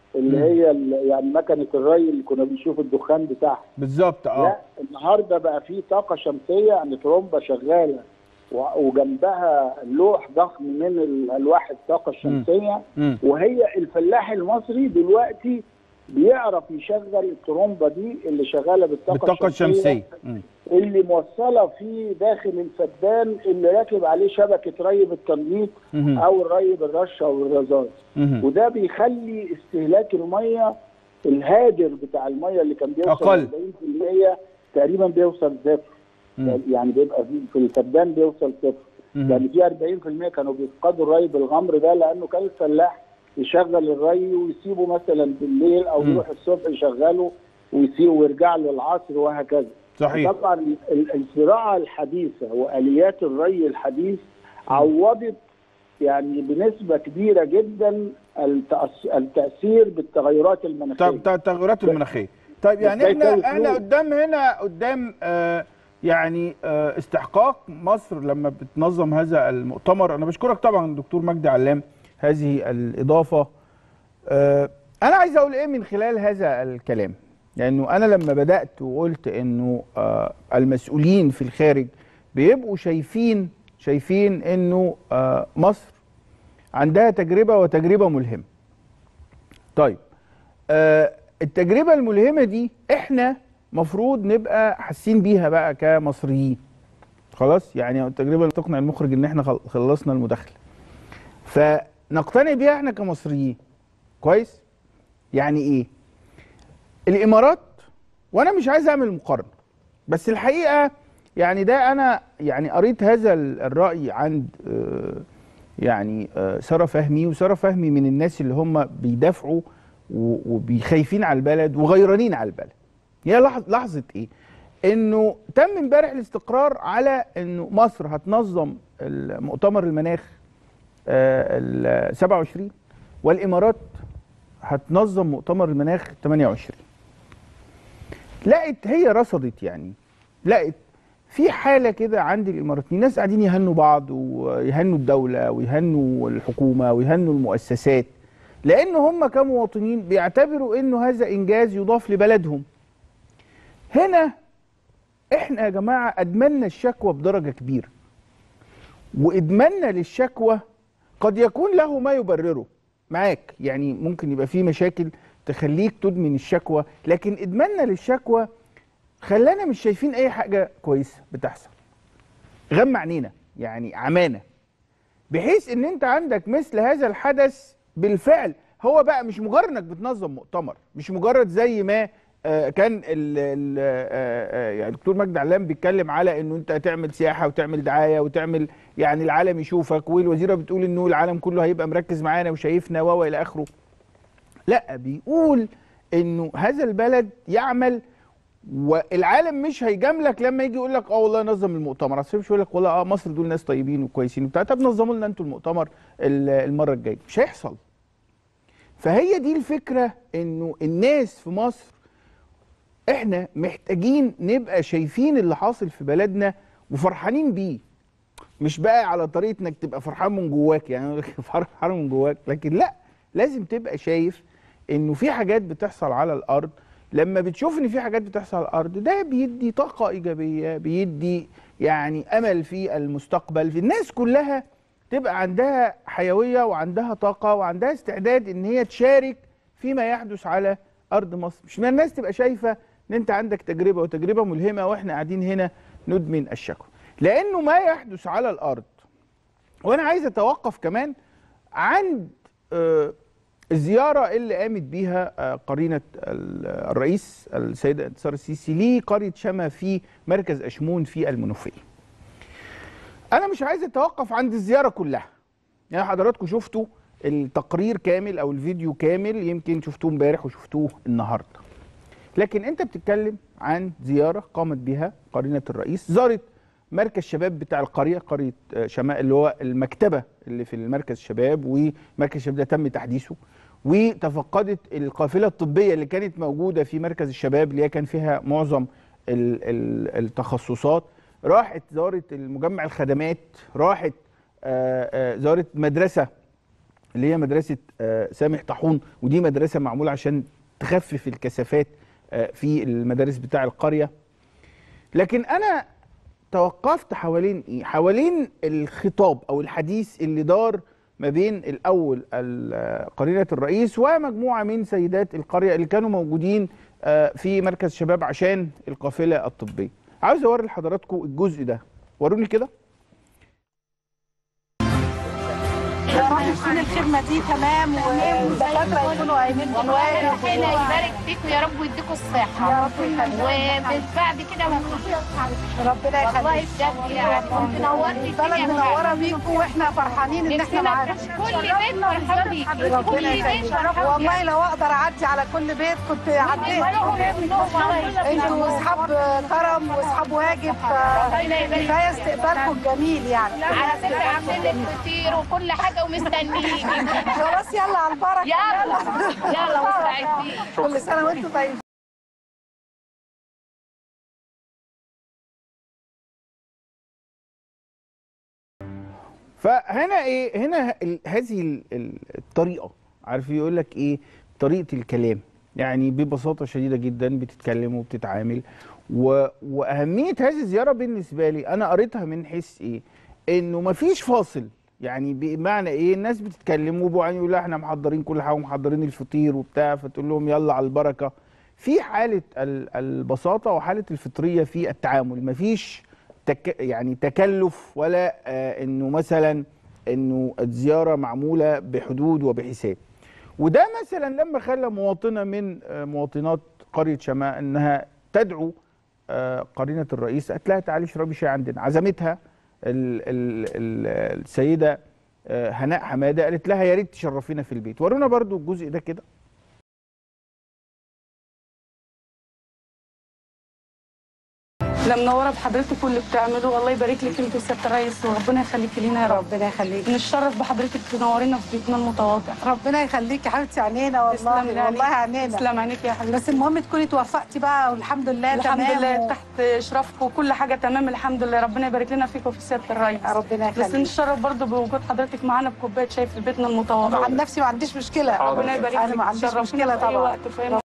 اللي مم. هي ال- يعني مكنه الري اللي كنا بنشوف الدخان بتاعها بالظبط اه لا النهارده بقى في طاقه شمسيه يعني ترومبه شغاله و- وجنبها لوح ضخم من الالواح الطاقه الشمسيه مم. وهي الفلاح المصري دلوقتي بيعرف يشغل الترومبه دي اللي شغاله بالطاقه, بالطاقه الشمسيه مم. اللي موصله في داخل الفدان اللي راكب عليه شبكه ري بالتنقيط مهم. او الري بالرشه او الرذاذ مهم. وده بيخلي استهلاك الميه الهادر بتاع الميه اللي كان بيوصل أقل. 40% تقريبا بيوصل صفر مم. يعني بيبقى في- في الفدان بيوصل صفر مهم. يعني في 40% كانوا بيفقدوا الري بالغمر ده لانه كان الفلاح يشغل الري ويسيبه مثلا بالليل او مم. يروح الصبح يشغله ويسيبه ويرجع له العصر وهكذا صحيح طبعا ال- الزراعه الحديثه واليات الري الحديث عوضت يعني بنسبه كبيره جدا التأس- التاثير بالتغيرات المناخيه طب طب التغيرات المناخيه طيب يعني ده احنا يساوي احنا فلوس. قدام هنا قدام آه يعني آه استحقاق مصر لما بتنظم هذا المؤتمر انا بشكرك طبعا دكتور مجدي علام هذه الاضافه آه انا عايز اقول ايه من خلال هذا الكلام لانه انا لما بدات وقلت انه آه المسؤولين في الخارج بيبقوا شايفين شايفين انه آه مصر عندها تجربه وتجربه ملهمه طيب آه التجربه الملهمه دي احنا مفروض نبقى حاسين بيها بقى كمصريين خلاص يعني التجربه اللي تقنع المخرج ان احنا خل- خلصنا المداخله فنقتنع بيها احنا كمصريين كويس يعني ايه الامارات وانا مش عايز اعمل مقارنه بس الحقيقه يعني ده انا يعني قريت هذا ال- الراي عند آه، يعني آه، ساره فهمي وساره فهمي من الناس اللي هم بيدافعوا و- وبيخايفين على البلد وغيرانين على البلد هي لحظ- لحظه ايه انه تم امبارح الاستقرار على انه مصر هتنظم مؤتمر المناخ ال 27 والامارات هتنظم مؤتمر المناخ 28 لقت هي رصدت يعني لقت في حاله كده عند الاماراتيين ناس قاعدين يهنوا بعض ويهنوا الدوله ويهنوا الحكومه ويهنوا المؤسسات لان هم كمواطنين بيعتبروا انه هذا انجاز يضاف لبلدهم هنا احنا يا جماعه ادمنا الشكوى بدرجه كبيره وادماننا للشكوى قد يكون له ما يبرره معاك يعني ممكن يبقى في مشاكل تخليك تدمن الشكوى لكن ادماننا للشكوى خلانا مش شايفين اي حاجه كويسه بتحصل غم عينينا يعني عمانه بحيث ان انت عندك مثل هذا الحدث بالفعل هو بقى مش مجرد انك بتنظم مؤتمر مش مجرد زي ما آه، كان ال ال آه، آه، يعني دكتور مجدي علام بيتكلم على انه انت تعمل سياحه وتعمل دعايه وتعمل يعني العالم يشوفك والوزيره بتقول انه العالم كله هيبقى مركز معانا وشايفنا و الى اخره لا بيقول انه هذا البلد يعمل والعالم مش هيجاملك لما يجي يقول لك اه والله نظم المؤتمر اصل مش يقول لك والله اه مصر دول ناس طيبين وكويسين وبتاع طب نظموا لنا انتوا المؤتمر ال- المره الجايه مش هيحصل فهي دي الفكره انه الناس في مصر احنا محتاجين نبقى شايفين اللي حاصل في بلدنا وفرحانين بيه مش بقى على طريقه انك تبقى فرحان من جواك يعني فرحان من جواك لكن لا لازم تبقى شايف انه في حاجات بتحصل على الارض لما بتشوف ان في حاجات بتحصل على الارض ده بيدي طاقه ايجابيه بيدي يعني امل في المستقبل في الناس كلها تبقى عندها حيويه وعندها طاقه وعندها استعداد ان هي تشارك فيما يحدث على ارض مصر مش من الناس تبقى شايفه ان انت عندك تجربه وتجربه ملهمه واحنا قاعدين هنا ندمن الشكوى لانه ما يحدث على الارض وانا عايز اتوقف كمان عند آه، الزياره اللي قامت بيها آه، قرينه ال- الرئيس السيده انتصار السيسي لقريه شما في مركز اشمون في المنوفيه. انا مش عايز اتوقف عند الزياره كلها. يعني حضراتكم شفتوا التقرير كامل او الفيديو كامل يمكن شفتوه امبارح وشفتوه النهارده. لكن انت بتتكلم عن زياره قامت بها قرينه الرئيس زارت مركز شباب بتاع القريه قريه آه، شماء اللي هو المكتبه اللي في المركز الشباب ومركز الشباب ده تم تحديثه وتفقدت القافله الطبيه اللي كانت موجوده في مركز الشباب اللي هي كان فيها معظم ال- ال- التخصصات راحت زارت المجمع الخدمات راحت آه، آه، زارت مدرسه اللي هي مدرسه آه، سامح طاحون ودي مدرسه معموله عشان تخفف الكثافات آه، في المدارس بتاع القريه لكن انا توقفت حوالين ايه حوالين الخطاب او الحديث اللي دار ما بين الاول ال- قرينه الرئيس ومجموعه من سيدات القريه اللي كانوا موجودين آه، في مركز شباب عشان القافله الطبيه عاوز اوري لحضراتكم الجزء ده وروني كده يا رب تكون الخدمه دي تمام والدكاتره يكونوا قايمين ربنا بالواجب يبارك فيكم يا رب ويديكم الصحة يا رب يخليك. وبعد كده ما ربنا والله يخليك بجد يعني كنت نورت البلد الدنيا منوره بيكم واحنا فرحانين ان احنا نفسنا معاكم كل بيت فرحان بيكي كل ربنا بيت يخليك فرحان والله لو اقدر اعدي على كل بيت كنت عديت انتوا اصحاب كرم واصحاب واجب كفايه استقبالكم الجميل يعني على فكرة عاملين لك فطير وكل حاجة ومستنيين خلاص يلا على البركه يلا يلا مستعدين كل سنه وانتم طيبين فهنا ايه هنا ال- هذه ال- ال- الطريقه عارف يقول لك ايه طريقه الكلام يعني ببساطه شديده جدا بتتكلم وبتتعامل و... واهميه هذه الزياره بالنسبه لي انا قريتها من حيث ايه انه مفيش فاصل يعني بمعنى ايه الناس بتتكلم وبعدين يقول لها احنا محضرين كل حاجه ومحضرين الفطير وبتاع فتقول لهم يلا على البركه في حاله ال- البساطه وحاله الفطريه في التعامل مفيش تك يعني تكلف ولا آه انه مثلا انه الزياره معموله بحدود وبحساب وده مثلا لما خلى مواطنه من آه مواطنات قريه شماء انها تدعو آه قرينه الرئيس قالت لها تعالي اشربي شاي عندنا عزمتها ال ال ال السيده آه هناء حماده قالت لها يا ريت تشرفينا في البيت ورونا برضو الجزء ده كده لا منوره بحضرتك واللي بتعمله والله يبارك لك انت وسياده الرئيس وربنا يخليكي لينا يا رب ربنا يخليك نتشرف بحضرتك تنورينا في بيتنا المتواضع ربنا يخليك يا حبيبتي عينينا تسلم والله لي والله عليك. عينينا تسلم عينيك يا حبيبتي بس المهم تكوني توفقتي بقى والحمد لله الحمد تمام لله و- تحت اشرافكم وكل حاجه تمام الحمد لله ربنا يبارك لنا فيك وفي سياده الرئيس ربنا بس يخليك نتشرف برضه بوجود حضرتك معانا بكوبايه شاي في بيتنا المتواضع عن نفسي ما عنديش مشكله ربنا يبارك انا لك ما عنديش تشرفينا مشكله في اي طبعا وقت في أي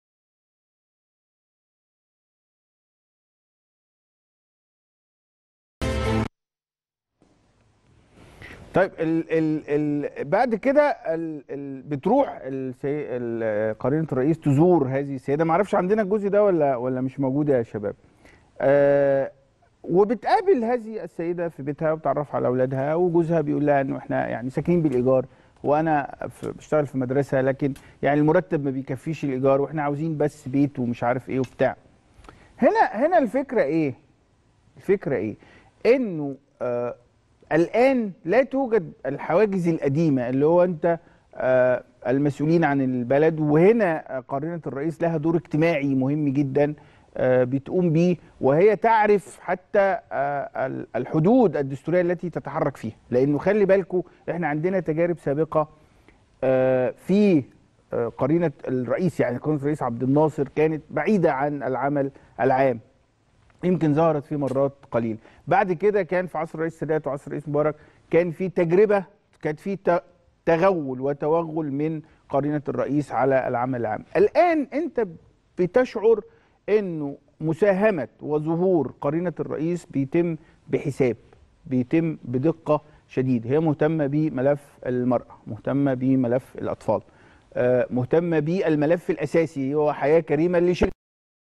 طيب ال ال ال بعد كده ال ال بتروح السي- ال- قرينه الرئيس تزور هذه السيده ما اعرفش عندنا الجزء ده ولا ولا مش موجود يا شباب آه وبتقابل هذه السيده في بيتها وبتعرف على اولادها وجوزها بيقول لها انه احنا يعني ساكنين بالايجار وانا في بشتغل في مدرسه لكن يعني المرتب ما بيكفيش الايجار واحنا عاوزين بس بيت ومش عارف ايه وبتاع هنا هنا الفكره ايه الفكره ايه انه آه الان لا توجد الحواجز القديمه اللي هو انت آه المسؤولين عن البلد وهنا آه، قرينه الرئيس لها دور اجتماعي مهم جدا آه بتقوم بيه وهي تعرف حتى آه ال- الحدود الدستوريه التي تتحرك فيها لانه خلي بالكم احنا عندنا تجارب سابقه آه، في آه، قرينه الرئيس يعني قرينه الرئيس عبد الناصر كانت بعيده عن العمل العام يمكن ظهرت في مرات قليل بعد كده كان في عصر الرئيس السادات وعصر الرئيس مبارك كان في تجربه كانت في ت- تغول وتوغل من قرينه الرئيس على العمل العام الان انت بتشعر انه مساهمه وظهور قرينه الرئيس بيتم بحساب بيتم بدقه شديده هي مهتمه بملف المراه مهتمه بملف الاطفال آه، مهتمه بالملف الاساسي هو حياه كريمه لشركه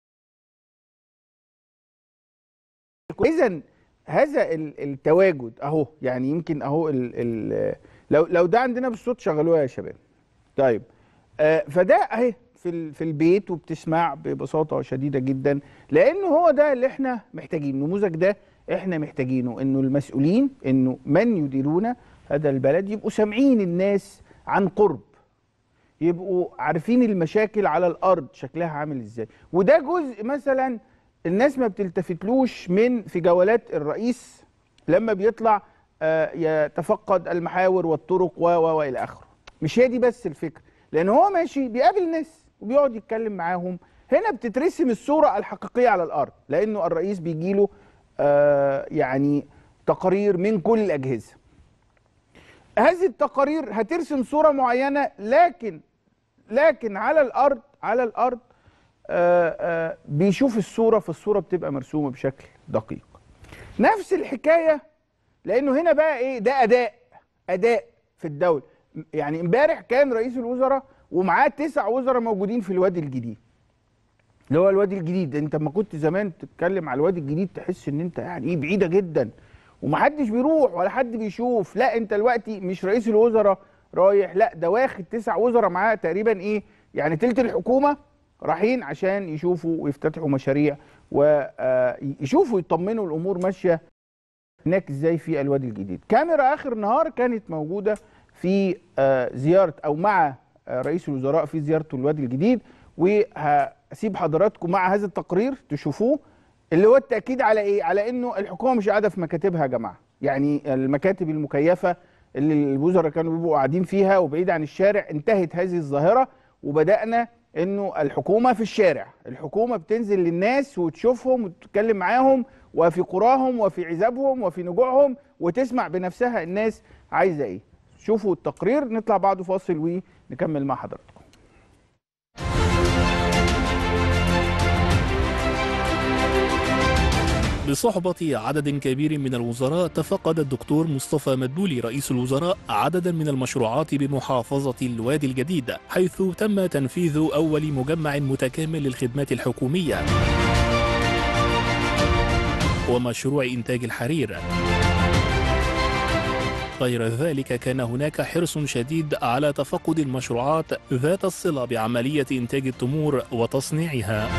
اذا هذا ال- التواجد اهو يعني يمكن اهو ال ال لو لو ده عندنا بالصوت شغلوها يا شباب طيب آه فده اهي في ال- في البيت وبتسمع ببساطه شديده جدا لانه هو ده اللي احنا محتاجينه النموذج ده احنا محتاجينه انه المسؤولين انه من يديرون هذا البلد يبقوا سامعين الناس عن قرب يبقوا عارفين المشاكل على الارض شكلها عامل ازاي وده جزء مثلا الناس ما بتلتفتلوش من في جولات الرئيس لما بيطلع آه، يتفقد المحاور والطرق و و والى اخره مش هي دي بس الفكره لان هو ماشي بيقابل ناس وبيقعد يتكلم معاهم هنا بتترسم الصوره الحقيقيه على الارض لانه الرئيس بيجيله آه، يعني تقارير من كل الاجهزه هذه التقارير هترسم صوره معينه لكن لكن على الارض على الارض آه، آه، بيشوف الصوره فالصوره بتبقى مرسومه بشكل دقيق نفس الحكايه لانه هنا بقى ايه ده اداء اداء في الدوله يعني امبارح كان رئيس الوزراء ومعاه تسع وزراء موجودين في الوادي الجديد اللي هو الوادي الجديد انت لما كنت زمان تتكلم على الوادي الجديد تحس ان انت يعني ايه بعيده جدا ومحدش بيروح ولا حد بيشوف لا انت دلوقتي مش رئيس الوزراء رايح لا ده واخد تسع وزراء معاه تقريبا ايه يعني تلت الحكومه رايحين عشان يشوفوا ويفتتحوا مشاريع ويشوفوا يطمنوا الامور ماشيه هناك ازاي في الوادي الجديد كاميرا اخر نهار كانت موجوده في آه، زياره او مع آه، رئيس الوزراء في زيارته الوادي الجديد وهسيب حضراتكم مع هذا التقرير تشوفوه اللي هو التاكيد على ايه على انه الحكومه مش قاعده في مكاتبها يا جماعه يعني المكاتب المكيفه اللي الوزراء كانوا بيبقوا قاعدين فيها وبعيد عن الشارع انتهت هذه الظاهره وبدانا انه الحكومه في الشارع الحكومه بتنزل للناس وتشوفهم وتتكلم معاهم وفي قراهم وفي عزابهم وفي نجوعهم وتسمع بنفسها الناس عايزه ايه شوفوا التقرير نطلع بعده فاصل ونكمل مع حضراتكم بصحبة عدد كبير من الوزراء تفقد الدكتور مصطفى مدبولي رئيس الوزراء عددا من المشروعات بمحافظة الوادي الجديد حيث تم تنفيذ أول مجمع متكامل للخدمات الحكومية ومشروع إنتاج الحرير غير ذلك كان هناك حرص شديد على تفقد المشروعات ذات الصلة بعملية إنتاج التمور وتصنيعها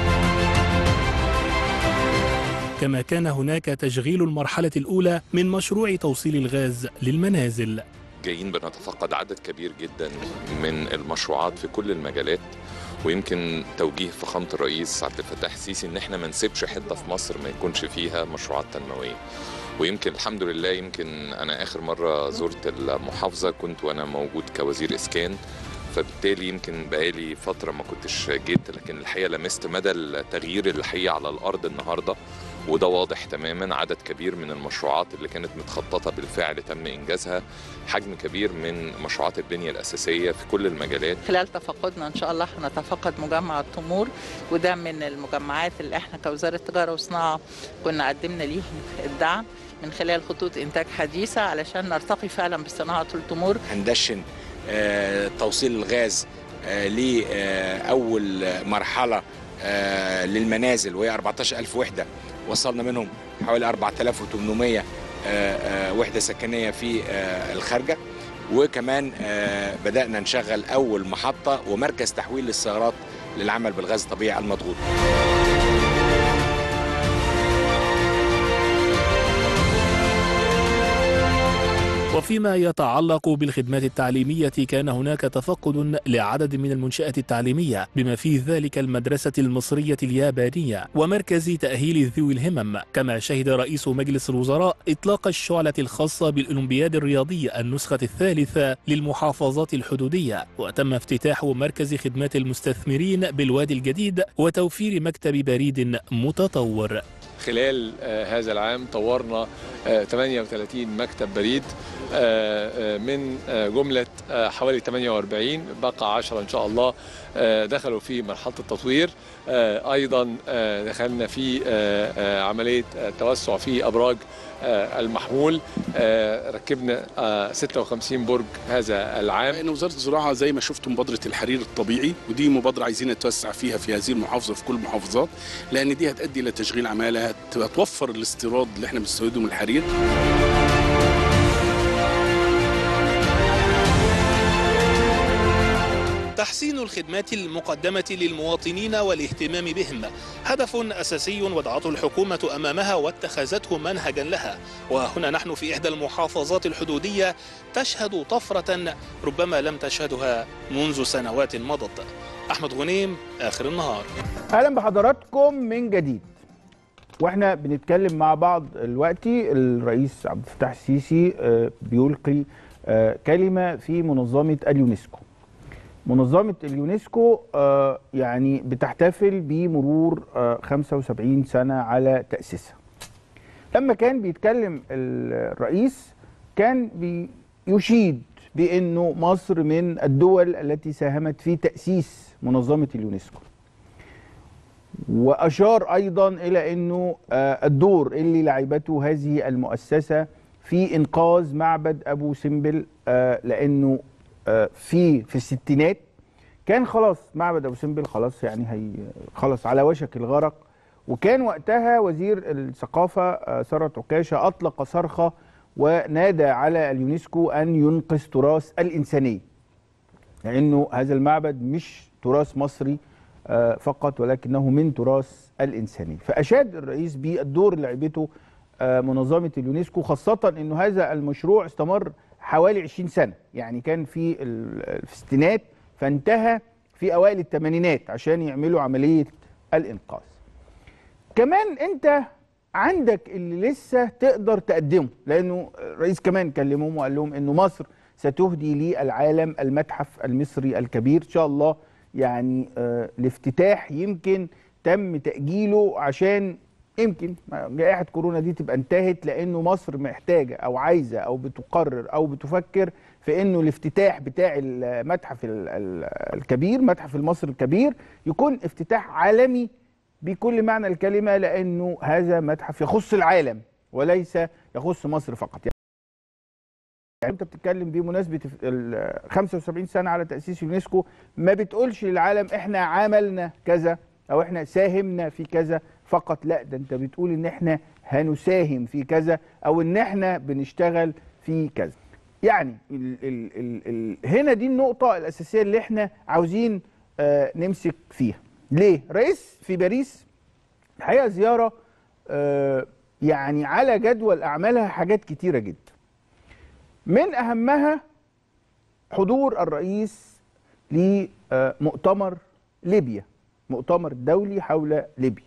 كما كان هناك تشغيل المرحلة الأولى من مشروع توصيل الغاز للمنازل جايين بنتفقد عدد كبير جدا من المشروعات في كل المجالات ويمكن توجيه فخامة الرئيس عبد الفتاح السيسي ان احنا ما نسيبش حتة في مصر ما يكونش فيها مشروعات تنموية ويمكن الحمد لله يمكن انا اخر مرة زرت المحافظة كنت وانا موجود كوزير اسكان فبالتالي يمكن بقالي فترة ما كنتش جيت لكن الحقيقة لمست مدى التغيير الحقيقي على الأرض النهاردة وده واضح تماما عدد كبير من المشروعات اللي كانت متخططة بالفعل تم إنجازها حجم كبير من مشروعات البنية الأساسية في كل المجالات خلال تفقدنا ان شاء الله هنتفقد مجمع التمور وده من المجمعات اللي احنا كوزاره تجاره وصناعه كنا قدمنا ليهم الدعم من خلال خطوط انتاج حديثه علشان نرتقي فعلا بصناعه التمور هندشن آه، توصيل الغاز آه، لأول مرحلة آه، للمنازل وهي 14000 وحدة وصلنا منهم حوالي 4800 آه، آه، وحدة سكنية في آه، الخارجة وكمان آه، بدأنا نشغل أول محطة ومركز تحويل للسيارات للعمل بالغاز الطبيعي المضغوط وفيما يتعلق بالخدمات التعليمية كان هناك تفقد لعدد من المنشآت التعليمية بما في ذلك المدرسة المصرية اليابانية ومركز تأهيل ذوي الهمم كما شهد رئيس مجلس الوزراء إطلاق الشعلة الخاصة بالأولمبياد الرياضي النسخة الثالثة للمحافظات الحدودية وتم افتتاح مركز خدمات المستثمرين بالوادي الجديد وتوفير مكتب بريد متطور خلال آه، هذا العام طورنا آه، 38 مكتب بريد آه، آه، من آه، جملة آه، حوالي 48 بقى 10 إن شاء الله آه، دخلوا في مرحلة التطوير آه، أيضا آه، دخلنا في آه، آه، عملية آه، توسع في أبراج آه، المحمول آه، ركبنا آه، 56 برج هذا العام ان وزاره الزراعه زي ما شفتوا مبادره الحرير الطبيعي ودي مبادره عايزين نتوسع فيها في هذه المحافظه في كل المحافظات لان دي هتؤدي الى تشغيل عماله هت- هتوفر الاستيراد اللي احنا بنستورده من الحرير تحسين الخدمات المقدمة للمواطنين والاهتمام بهم هدف أساسي وضعته الحكومة أمامها واتخذته منهجا لها وهنا نحن في إحدى المحافظات الحدودية تشهد طفرة ربما لم تشهدها منذ سنوات مضت أحمد غنيم آخر النهار اهلا بحضراتكم من جديد واحنا بنتكلم مع بعض دلوقتي الرئيس عبد الفتاح السيسي آه، بيلقي آه، كلمه في منظمه اليونسكو منظمه اليونسكو آه، يعني بتحتفل بمرور آه، 75 سنه على تاسيسها لما كان بيتكلم الرئيس كان بيشيد بانه مصر من الدول التي ساهمت في تاسيس منظمه اليونسكو واشار ايضا الى انه آه، الدور اللي لعبته هذه المؤسسه في انقاذ معبد ابو سمبل آه، لانه آه، في في الستينات كان خلاص معبد ابو سمبل خلاص يعني هي خلاص على وشك الغرق وكان وقتها وزير الثقافه آه، ثروت عكاشه اطلق صرخه ونادى على اليونسكو ان ينقذ تراث الانسانيه لانه هذا المعبد مش تراث مصري آه، فقط ولكنه من تراث الانساني فاشاد الرئيس بالدور اللي لعبته آه، منظمه اليونسكو خاصه انه هذا المشروع استمر حوالي 20 سنه يعني كان في ال- في الستينات فانتهى في اوائل الثمانينات عشان يعملوا عمليه الانقاذ كمان انت عندك اللي لسه تقدر تقدمه لانه الرئيس كمان كلمهم وقال لهم انه مصر ستهدي للعالم المتحف المصري الكبير ان شاء الله يعني آه الافتتاح يمكن تم تاجيله عشان يمكن جائحه كورونا دي تبقى انتهت لانه مصر محتاجه او عايزه او بتقرر او بتفكر في انه الافتتاح بتاع المتحف ال- ال- الكبير متحف المصري الكبير يكون افتتاح عالمي بكل معنى الكلمه لانه هذا متحف يخص العالم وليس يخص مصر فقط يعني انت بتتكلم بمناسبه ال 75 سنه على تاسيس اليونسكو ما بتقولش للعالم احنا عملنا كذا او احنا ساهمنا في كذا فقط لا ده انت بتقول ان احنا هنساهم في كذا او ان احنا بنشتغل في كذا يعني ال ال ال ال هنا دي النقطه الاساسيه اللي احنا عاوزين آه نمسك فيها ليه رئيس في باريس الحقيقه زياره آه يعني على جدول اعمالها حاجات كتيره جدا من اهمها حضور الرئيس لمؤتمر ليبيا مؤتمر دولي حول ليبيا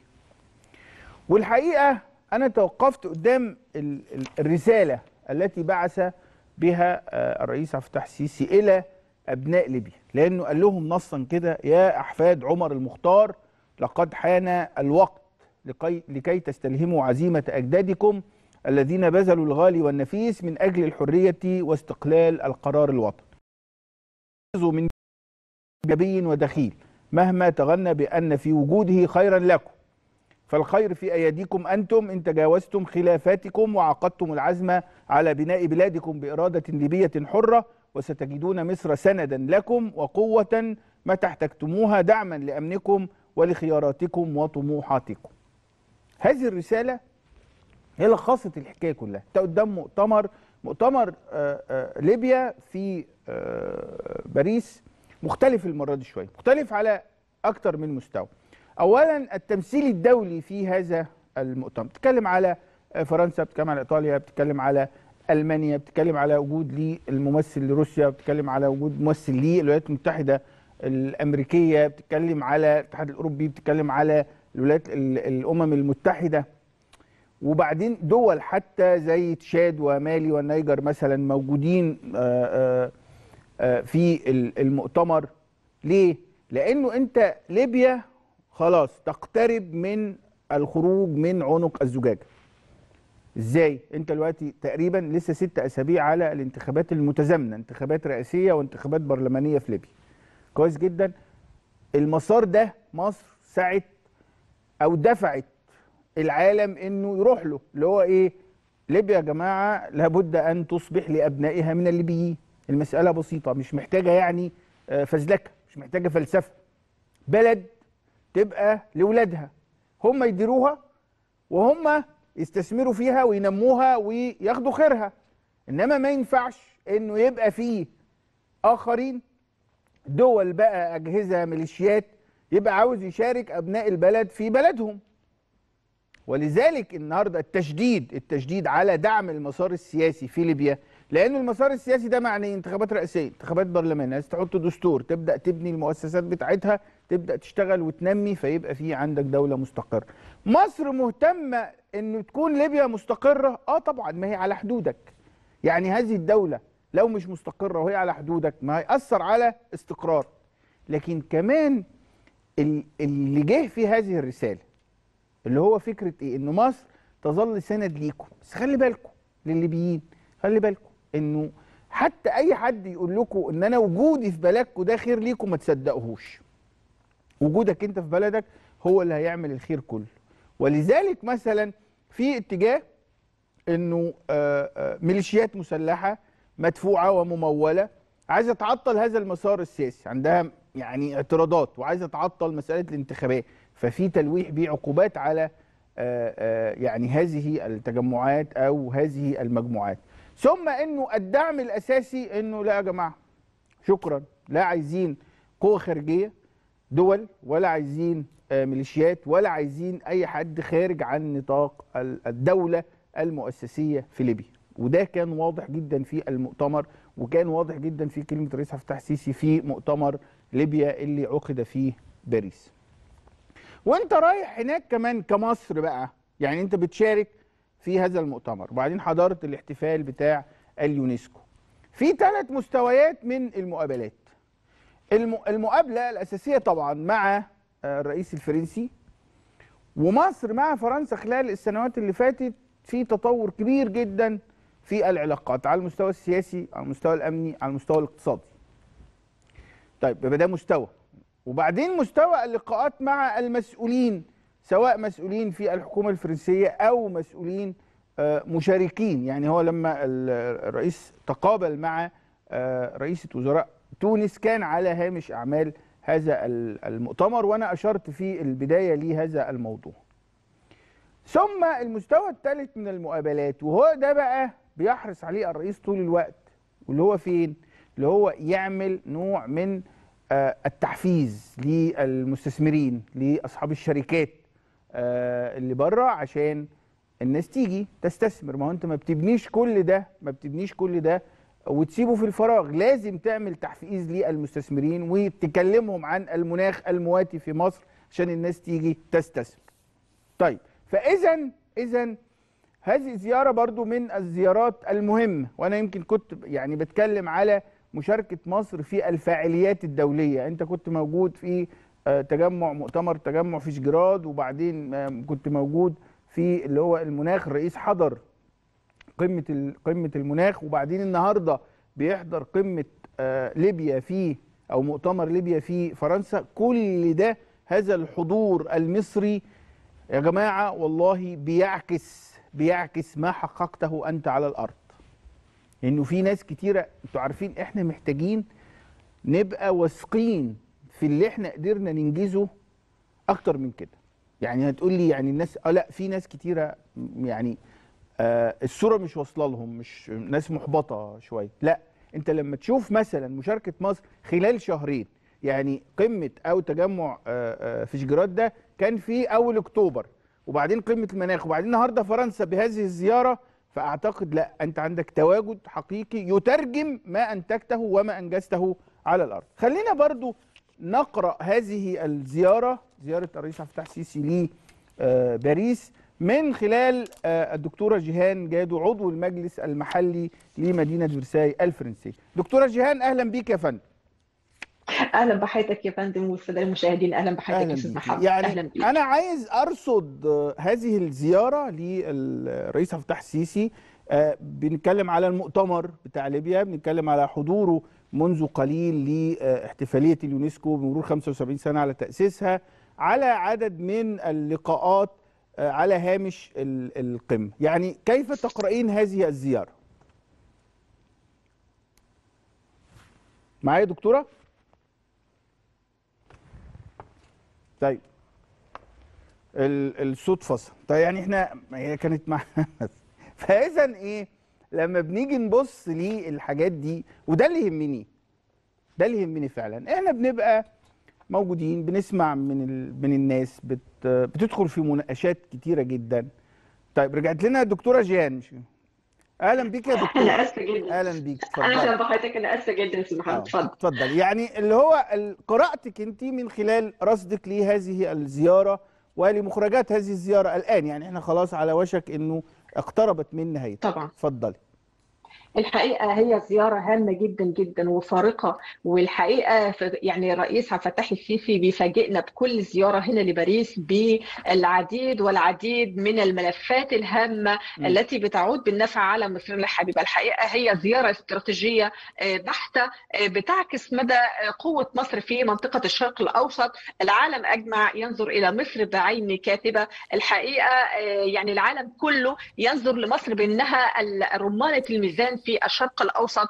والحقيقه انا توقفت قدام ال- ال- الرساله التي بعث بها آه، الرئيس عبد الفتاح السيسي الى ابناء ليبيا لانه قال لهم نصا كده يا احفاد عمر المختار لقد حان الوقت لكي, لكي تستلهموا عزيمه اجدادكم الذين بذلوا الغالي والنفيس من اجل الحريه واستقلال القرار الوطني من جبي ودخيل مهما تغنى بأن في وجوده خيرا لكم فالخير في أيديكم أنتم إن تجاوزتم خلافاتكم وعقدتم العزم على بناء بلادكم بإرادة ليبية حرة وستجدون مصر سندا لكم وقوة متى احتجتموها دعما لأمنكم ولخياراتكم وطموحاتكم هذه الرسالة هي لخصت الحكاية كلها انت قدام مؤتمر مؤتمر آه، آه، ليبيا في آه، باريس مختلف المرة دي شوية مختلف على أكتر من مستوى أولا التمثيل الدولي في هذا المؤتمر بتتكلم على آه، فرنسا بتتكلم على إيطاليا بتتكلم على ألمانيا بتتكلم على وجود للممثل لروسيا بتتكلم على وجود ممثل للولايات المتحدة الأمريكية بتتكلم على الاتحاد الأوروبي بتتكلم على الولايات ال- الأمم المتحدة وبعدين دول حتى زي تشاد ومالي والنيجر مثلا موجودين آه، آه، آه، في ال- المؤتمر ليه؟ لأنه أنت ليبيا خلاص تقترب من الخروج من عنق الزجاجة ازاي؟ انت دلوقتي تقريبا لسه ست اسابيع على الانتخابات المتزامنه، انتخابات رئاسيه وانتخابات برلمانيه في ليبيا. كويس جدا المسار ده مصر سعت او دفعت العالم انه يروح له اللي هو ايه ليبيا يا جماعه لابد ان تصبح لابنائها من الليبيين المساله بسيطه مش محتاجه يعني آه، فزلكه مش محتاجه فلسفه بلد تبقى لاولادها هم يديروها وهم يستثمروا فيها وينموها وياخدوا خيرها انما ما ينفعش انه يبقى فيه اخرين دول بقى اجهزه ميليشيات يبقى عاوز يشارك ابناء البلد في بلدهم ولذلك النهارده التشديد التشديد على دعم المسار السياسي في ليبيا لان المسار السياسي ده معني انتخابات رئاسيه انتخابات برلمان عايز تحط دستور تبدا تبني المؤسسات بتاعتها تبدا تشتغل وتنمي فيبقى في عندك دوله مستقره مصر مهتمه انه تكون ليبيا مستقره اه طبعا ما هي على حدودك يعني هذه الدوله لو مش مستقره وهي على حدودك ما هيأثر على استقرار لكن كمان ال- اللي جه في هذه الرساله اللي هو فكره ايه ان مصر تظل سند ليكم بس خلي بالكم للليبيين خلي بالكم انه حتى اي حد يقول لكم ان انا وجودي في بلدكم ده خير ليكم ما تصدقوهوش وجودك انت في بلدك هو اللي هيعمل الخير كله ولذلك مثلا في اتجاه انه آه، آه، ميليشيات مسلحه مدفوعه ومموله عايزه تعطل هذا المسار السياسي عندها يعني اعتراضات وعايزه تعطل مساله الانتخابات ففي تلويح بعقوبات على آه، آه، يعني هذه التجمعات او هذه المجموعات ثم انه الدعم الاساسي انه لا يا جماعه شكرا لا عايزين قوه خارجيه دول ولا عايزين آه، ميليشيات ولا عايزين اي حد خارج عن نطاق ال- الدوله المؤسسيه في ليبيا وده كان واضح جدا في المؤتمر وكان واضح جدا في كلمه الرئيس عبد الفتاح السيسي في مؤتمر ليبيا اللي عقد في باريس وانت رايح هناك كمان كمصر بقى يعني انت بتشارك في هذا المؤتمر وبعدين حضرت الاحتفال بتاع اليونسكو في ثلاث مستويات من المقابلات الم- المقابله الاساسيه طبعا مع آه، الرئيس الفرنسي ومصر مع فرنسا خلال السنوات اللي فاتت في تطور كبير جدا في العلاقات على المستوى السياسي على المستوى الامني على المستوى الاقتصادي طيب يبقى ده مستوى وبعدين مستوى اللقاءات مع المسؤولين سواء مسؤولين في الحكومه الفرنسيه او مسؤولين آه، مشاركين يعني هو لما ال- الرئيس تقابل مع آه، رئيسة وزراء تونس كان على هامش أعمال هذا ال- المؤتمر وأنا أشرت في البداية لهذا الموضوع ثم المستوى الثالث من المقابلات وهو ده بقى بيحرص عليه الرئيس طول الوقت واللي هو فين؟ اللي هو يعمل نوع من آه، التحفيز للمستثمرين لاصحاب الشركات آه، اللي بره عشان الناس تيجي تستثمر ما هو انت ما بتبنيش كل ده ما بتبنيش كل ده وتسيبه في الفراغ لازم تعمل تحفيز للمستثمرين وتكلمهم عن المناخ المواتي في مصر عشان الناس تيجي تستثمر طيب فاذا اذا هذه زيارة برضو من الزيارات المهمة وأنا يمكن كنت يعني بتكلم على مشاركة مصر في الفاعليات الدولية أنت كنت موجود في آه، تجمع مؤتمر تجمع في شجراد وبعدين آه، كنت موجود في اللي هو المناخ الرئيس حضر قمة ال- قمة المناخ وبعدين النهاردة بيحضر قمة آه، ليبيا في أو مؤتمر ليبيا في فرنسا كل ده هذا الحضور المصري يا جماعة والله بيعكس بيعكس ما حققته أنت على الأرض لأنه في ناس كتيرة أنتوا عارفين إحنا محتاجين نبقى واثقين في اللي إحنا قدرنا ننجزه أكتر من كده يعني هتقول لي يعني الناس اه لا في ناس كتيرة م- يعني آه الصورة مش واصلة لهم مش ناس محبطة شوية لا انت لما تشوف مثلا مشاركة مصر خلال شهرين يعني قمة او تجمع آه آه فيشجراد ده كان في اول اكتوبر وبعدين قمة المناخ وبعدين النهاردة فرنسا بهذه الزيارة فاعتقد لا انت عندك تواجد حقيقي يترجم ما انتجته وما انجزته على الارض خلينا برضو نقرأ هذه الزيارة زيارة الرئيس عبد الفتاح السيسي لباريس من خلال آه، الدكتورة جيهان جادو عضو المجلس المحلي لمدينة فرساي الفرنسية دكتورة جيهان أهلا بيك يا فندم اهلا بحياتك يا فندم والساده المشاهدين اهلا بحياتك يا استاذ بيك. محمد يعني اهلا بيك أنا عايز أرصد آه، هذه الزيارة للرئيس عبد الفتاح السيسي آه، بنتكلم على المؤتمر بتاع ليبيا بنتكلم على حضوره منذ قليل لاحتفالية اليونسكو بمرور 75 سنة على تأسيسها على عدد من اللقاءات آه، على هامش ال- القمة يعني كيف تقرأين هذه الزيارة؟ معايا دكتورة؟ طيب ال- الصوت فصل طيب يعني احنا هي كانت مع فاذا ايه لما بنيجي نبص للحاجات دي وده اللي يهمني ده اللي يهمني فعلا احنا بنبقى موجودين بنسمع من ال... من الناس بت... بتدخل في مناقشات كتيره جدا طيب رجعت لنا الدكتوره جيهان مش- اهلا بيك يا دكتوره انا اسفه جدا اهلا بيك اهلا اتفضلي بحياتك انا اسفه جدا يا استاذ محمد آه، اتفضل اتفضل يعني اللي هو ال- قراءتك انت من خلال رصدك لهذه الزياره ولمخرجات هذه الزياره الان يعني احنا خلاص على وشك انه اقتربت من نهايتها طبعا اتفضلي الحقيقة هي زيارة هامة جدا جدا وفارقة والحقيقة يعني الرئيس عبد الفتاح السيسي بيفاجئنا بكل زيارة هنا لباريس بالعديد والعديد من الملفات الهامة م. التي بتعود بالنفع على مصر الحبيبة الحقيقة هي زيارة استراتيجية بحتة بتعكس مدى قوة مصر في منطقة الشرق الأوسط العالم أجمع ينظر إلى مصر بعين كاتبة الحقيقة يعني العالم كله ينظر لمصر بأنها رمانة الميزان في الشرق الاوسط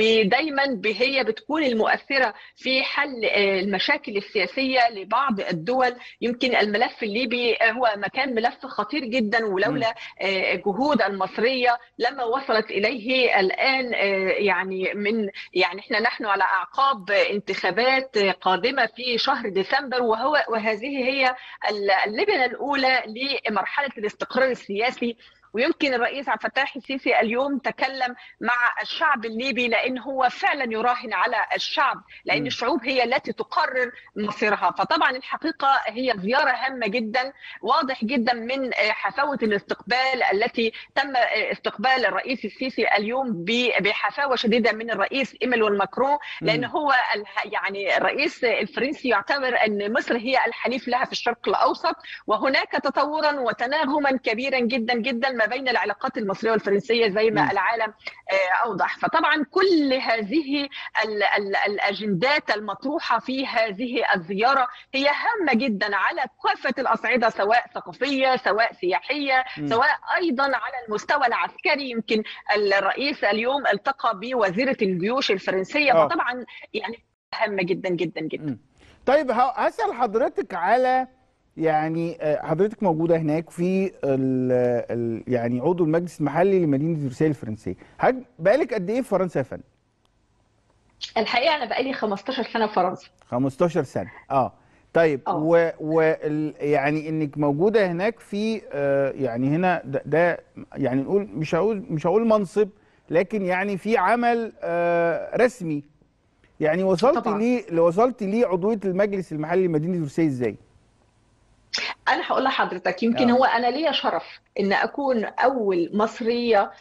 ودايما هي بتكون المؤثره في حل المشاكل السياسيه لبعض الدول يمكن الملف الليبي هو مكان ملف خطير جدا ولولا جهود المصريه لما وصلت اليه الان يعني من يعني احنا نحن على اعقاب انتخابات قادمه في شهر ديسمبر وهو وهذه هي اللبنه الاولى لمرحله الاستقرار السياسي ويمكن الرئيس عبد الفتاح السيسي اليوم تكلم مع الشعب الليبي لان هو فعلا يراهن على الشعب لان الشعوب هي التي تقرر مصيرها فطبعا الحقيقه هي زياره هامه جدا واضح جدا من حفاوه الاستقبال التي تم استقبال الرئيس السيسي اليوم بحفاوه شديده من الرئيس ايمانويل ماكرون لان هو يعني الرئيس الفرنسي يعتبر ان مصر هي الحليف لها في الشرق الاوسط وهناك تطورا وتناغما كبيرا جدا جدا ما بين العلاقات المصريه والفرنسيه زي ما م. العالم اوضح فطبعا كل هذه ال ال الاجندات المطروحه في هذه الزياره هي هامه جدا على كافه الاصعده سواء ثقافيه سواء سياحيه م. سواء ايضا على المستوى العسكري يمكن الرئيس اليوم التقى بوزيره الجيوش الفرنسيه أوه. فطبعا يعني هامه جدا جدا جدا م. طيب هسال حضرتك على يعني حضرتك موجوده هناك في ال ال يعني عضو المجلس المحلي لمدينه فرساي الفرنسيه بقالك قد ايه في فرنسا يا فندم الحقيقه انا بقالي 15 سنه في فرنسا 15 سنه اه طيب أوه. و, و يعني انك موجوده هناك في آه يعني هنا ده, ده يعني نقول مش هقول مش هقول منصب لكن يعني في عمل آه رسمي يعني وصلت ليه وصلت ليه عضويه المجلس المحلي لمدينه فرساي ازاي؟ انا هقول لحضرتك يمكن آه. هو انا ليا شرف ان اكون اول مصريه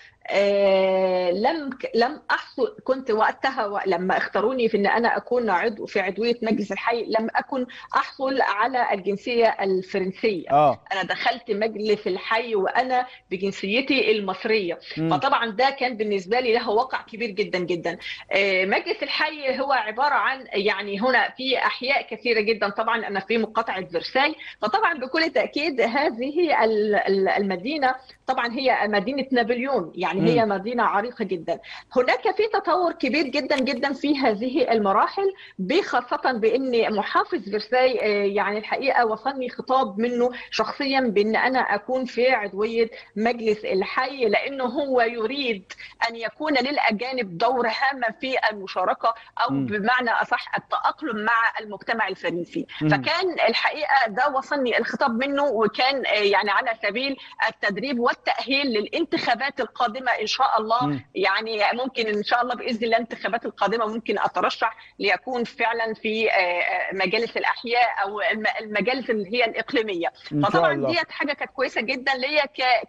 آه لم لم احصل كنت وقتها لما اختاروني في ان انا اكون عضو في عضويه مجلس الحي لم اكن احصل على الجنسيه الفرنسيه آه. انا دخلت مجلس الحي وانا بجنسيتي المصريه م. فطبعا ده كان بالنسبه لي له وقع كبير جدا جدا آه مجلس الحي هو عباره عن يعني هنا في احياء كثيره جدا طبعا انا في مقاطعه فرساي فطبعا بكل تاكيد هذه المدينه طبعا هي مدينه نابليون يعني يعني هي مدينة عريقة جدا هناك في تطور كبير جدا جدا في هذه المراحل بخاصة بأن محافظ فرساي يعني الحقيقة وصلني خطاب منه شخصيا بأن أنا أكون في عضوية مجلس الحي لأنه هو يريد أن يكون للأجانب دور هام في المشاركة أو م. بمعنى أصح التأقلم مع المجتمع الفرنسي م. فكان الحقيقة ده وصلني الخطاب منه وكان يعني على سبيل التدريب والتأهيل للانتخابات القادمة ان شاء الله م. يعني ممكن ان شاء الله باذن الله الانتخابات القادمه ممكن اترشح ليكون فعلا في مجالس الاحياء او المجالس اللي هي الاقليميه فطبعا ديت حاجه كانت كويسه جدا ليا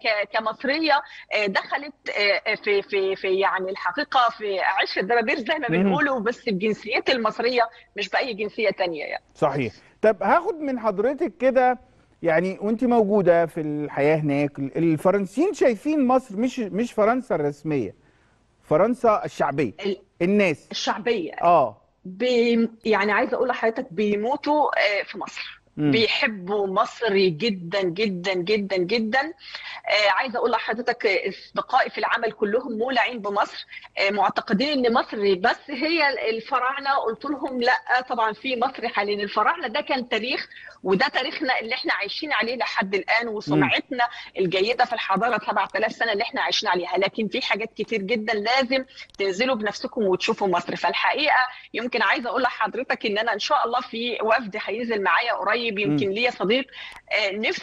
كمصريه دخلت في في في يعني الحقيقه في عش الدبابير زي ما بنقولوا بس بجنسيتي المصريه مش باي جنسيه ثانيه يعني صحيح طب هاخد من حضرتك كده يعني وانت موجوده في الحياه هناك الفرنسيين شايفين مصر مش مش فرنسا الرسميه فرنسا الشعبيه الناس الشعبيه اه بي يعني عايزه اقول لحضرتك بيموتوا في مصر م. بيحبوا مصر جدا جدا جدا جدا آه عايزه اقول لحضرتك اصدقائي في العمل كلهم مولعين بمصر آه معتقدين ان مصر بس هي الفراعنه قلت لهم لا طبعا في مصر حاليا الفراعنه ده كان تاريخ وده تاريخنا اللي احنا عايشين عليه لحد الان وسمعتنا الجيده في الحضاره 7000 سنه اللي احنا عايشين عليها لكن في حاجات كتير جدا لازم تنزلوا بنفسكم وتشوفوا مصر فالحقيقه يمكن عايزه اقول لحضرتك ان انا ان شاء الله في وفد هينزل معايا قريب يمكن ليا صديق نفسه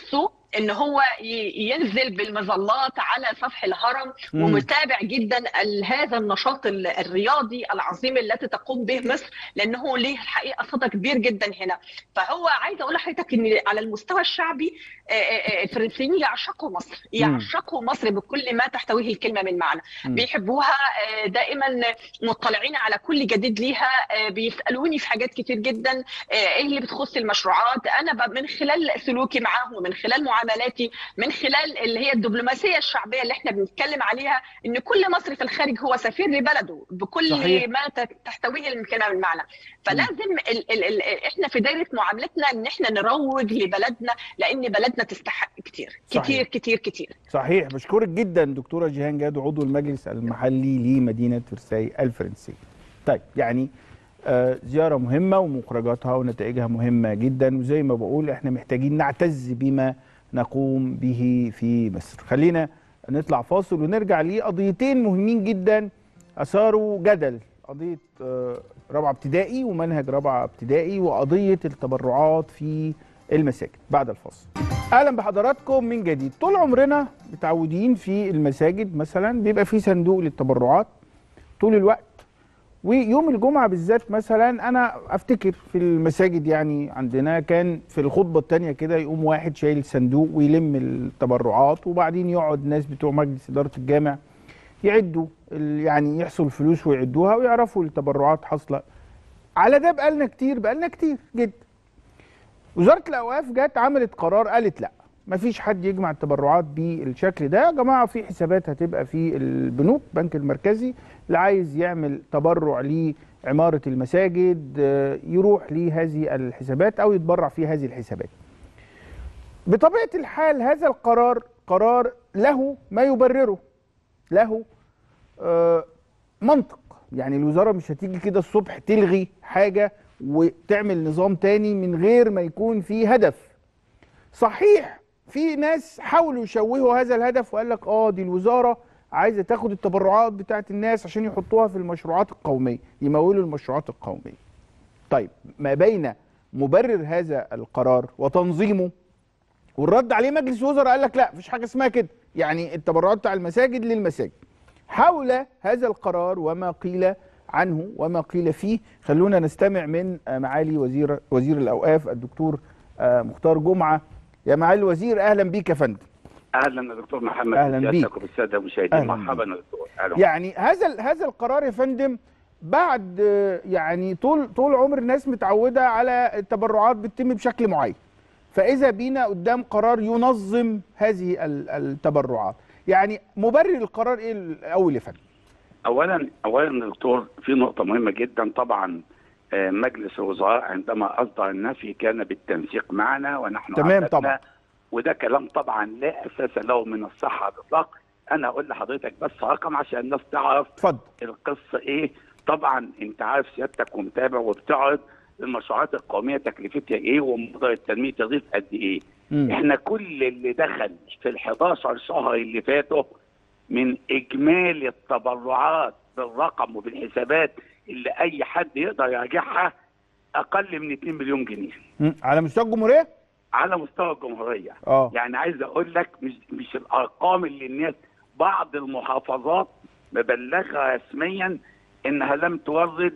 ان هو ي- ينزل بالمظلات على سطح الهرم مم. ومتابع جدا ال- هذا النشاط ال- الرياضي العظيم التي تقوم به مصر لانه ليه الحقيقه صدى كبير جدا هنا فهو عايزه اقول لحضرتك ان على المستوى الشعبي آه، آه، آه، الفرنسيين يعشقوا مصر مم. يعشقوا مصر بكل ما تحتويه الكلمه من معنى مم. بيحبوها آه، دائما مطلعين على كل جديد ليها آه، بيسالوني في حاجات كتير جدا آه، ايه اللي بتخص المشروعات انا ب- من خلال سلوكي معاهم ومن خلال معاملاتي من خلال اللي هي الدبلوماسيه الشعبيه اللي احنا بنتكلم عليها ان كل مصري في الخارج هو سفير لبلده بكل صحيح. ما ت- تحتويه الكلمه من معنى فلازم ال ال ال احنا في دايره معاملتنا ان احنا نروج لبلدنا لان بلدنا تستحق كتير صحيح. كتير كتير كتير صحيح بشكرك جدا دكتوره جيهان جاد عضو المجلس المحلي لمدينه فرساي الفرنسيه. طيب يعني آه، زياره مهمه ومخرجاتها ونتائجها مهمه جدا وزي ما بقول احنا محتاجين نعتز بما نقوم به في مصر. خلينا نطلع فاصل ونرجع لقضيتين مهمين جدا اثاروا جدل قضيه آه، رابعه ابتدائي ومنهج رابعه ابتدائي وقضيه التبرعات في المساجد بعد الفاصل. اهلا بحضراتكم من جديد طول عمرنا متعودين في المساجد مثلا بيبقى في صندوق للتبرعات طول الوقت ويوم الجمعه بالذات مثلا انا افتكر في المساجد يعني عندنا كان في الخطبه الثانيه كده يقوم واحد شايل صندوق ويلم التبرعات وبعدين يقعد ناس بتوع مجلس اداره الجامع يعدوا ال- يعني يحصل فلوس ويعدوها ويعرفوا التبرعات حاصله على ده بقالنا كتير بقالنا كتير جدا وزاره الاوقاف جت عملت قرار قالت لا مفيش حد يجمع التبرعات بالشكل ده يا جماعه في حسابات هتبقى في البنوك البنك المركزي اللي عايز يعمل تبرع لعماره المساجد آه، يروح لهذه الحسابات او يتبرع في هذه الحسابات بطبيعه الحال هذا القرار قرار له ما يبرره له آه، منطق يعني الوزاره مش هتيجي كده الصبح تلغي حاجه وتعمل نظام تاني من غير ما يكون في هدف صحيح في ناس حاولوا يشوهوا هذا الهدف وقال لك اه دي الوزاره عايزه تاخد التبرعات بتاعت الناس عشان يحطوها في المشروعات القوميه يمولوا المشروعات القوميه طيب ما بين مبرر هذا القرار وتنظيمه والرد عليه مجلس الوزراء قال لك لا مفيش حاجه اسمها كده يعني التبرعات بتاع المساجد للمساجد حول هذا القرار وما قيل عنه وما قيل فيه خلونا نستمع من آه، معالي وزير وزير الاوقاف الدكتور آه، مختار جمعه يا معالي الوزير اهلا بيك يا فندم اهلا يا دكتور محمد أهلاً بسيادتك بيك. وبالساده المشاهدين أهلاً مرحبا يا دكتور اهلا يعني هذا ال- هذا القرار يا فندم بعد آه، يعني طول طول عمر الناس متعوده على التبرعات بتتم بشكل معين فاذا بينا قدام قرار ينظم هذه ال- التبرعات يعني مبرر القرار ايه الاول يا فندم اولا اولا يا دكتور في نقطه مهمه جدا طبعا آه، مجلس الوزراء عندما اصدر النفي كان بالتنسيق معنا ونحن تمام عددنا، طبعا. وده كلام طبعا لا اساس له من الصحه على الاطلاق انا اقول لحضرتك بس رقم عشان الناس تعرف اتفضل القصه ايه طبعا انت عارف سيادتك ومتابع وبتعرض المشروعات القوميه تكلفتها ايه ومقدار التنميه تضيف قد ايه مم. احنا كل اللي دخل في ال 11 شهر اللي فاتوا من اجمالي التبرعات بالرقم وبالحسابات اللي اي حد يقدر يراجعها اقل من 2 مليون جنيه مم. على مستوى الجمهوريه على مستوى الجمهوريه اه يعني عايز اقول لك مش مش الارقام اللي الناس بعض المحافظات مبلغه رسميا انها لم تورد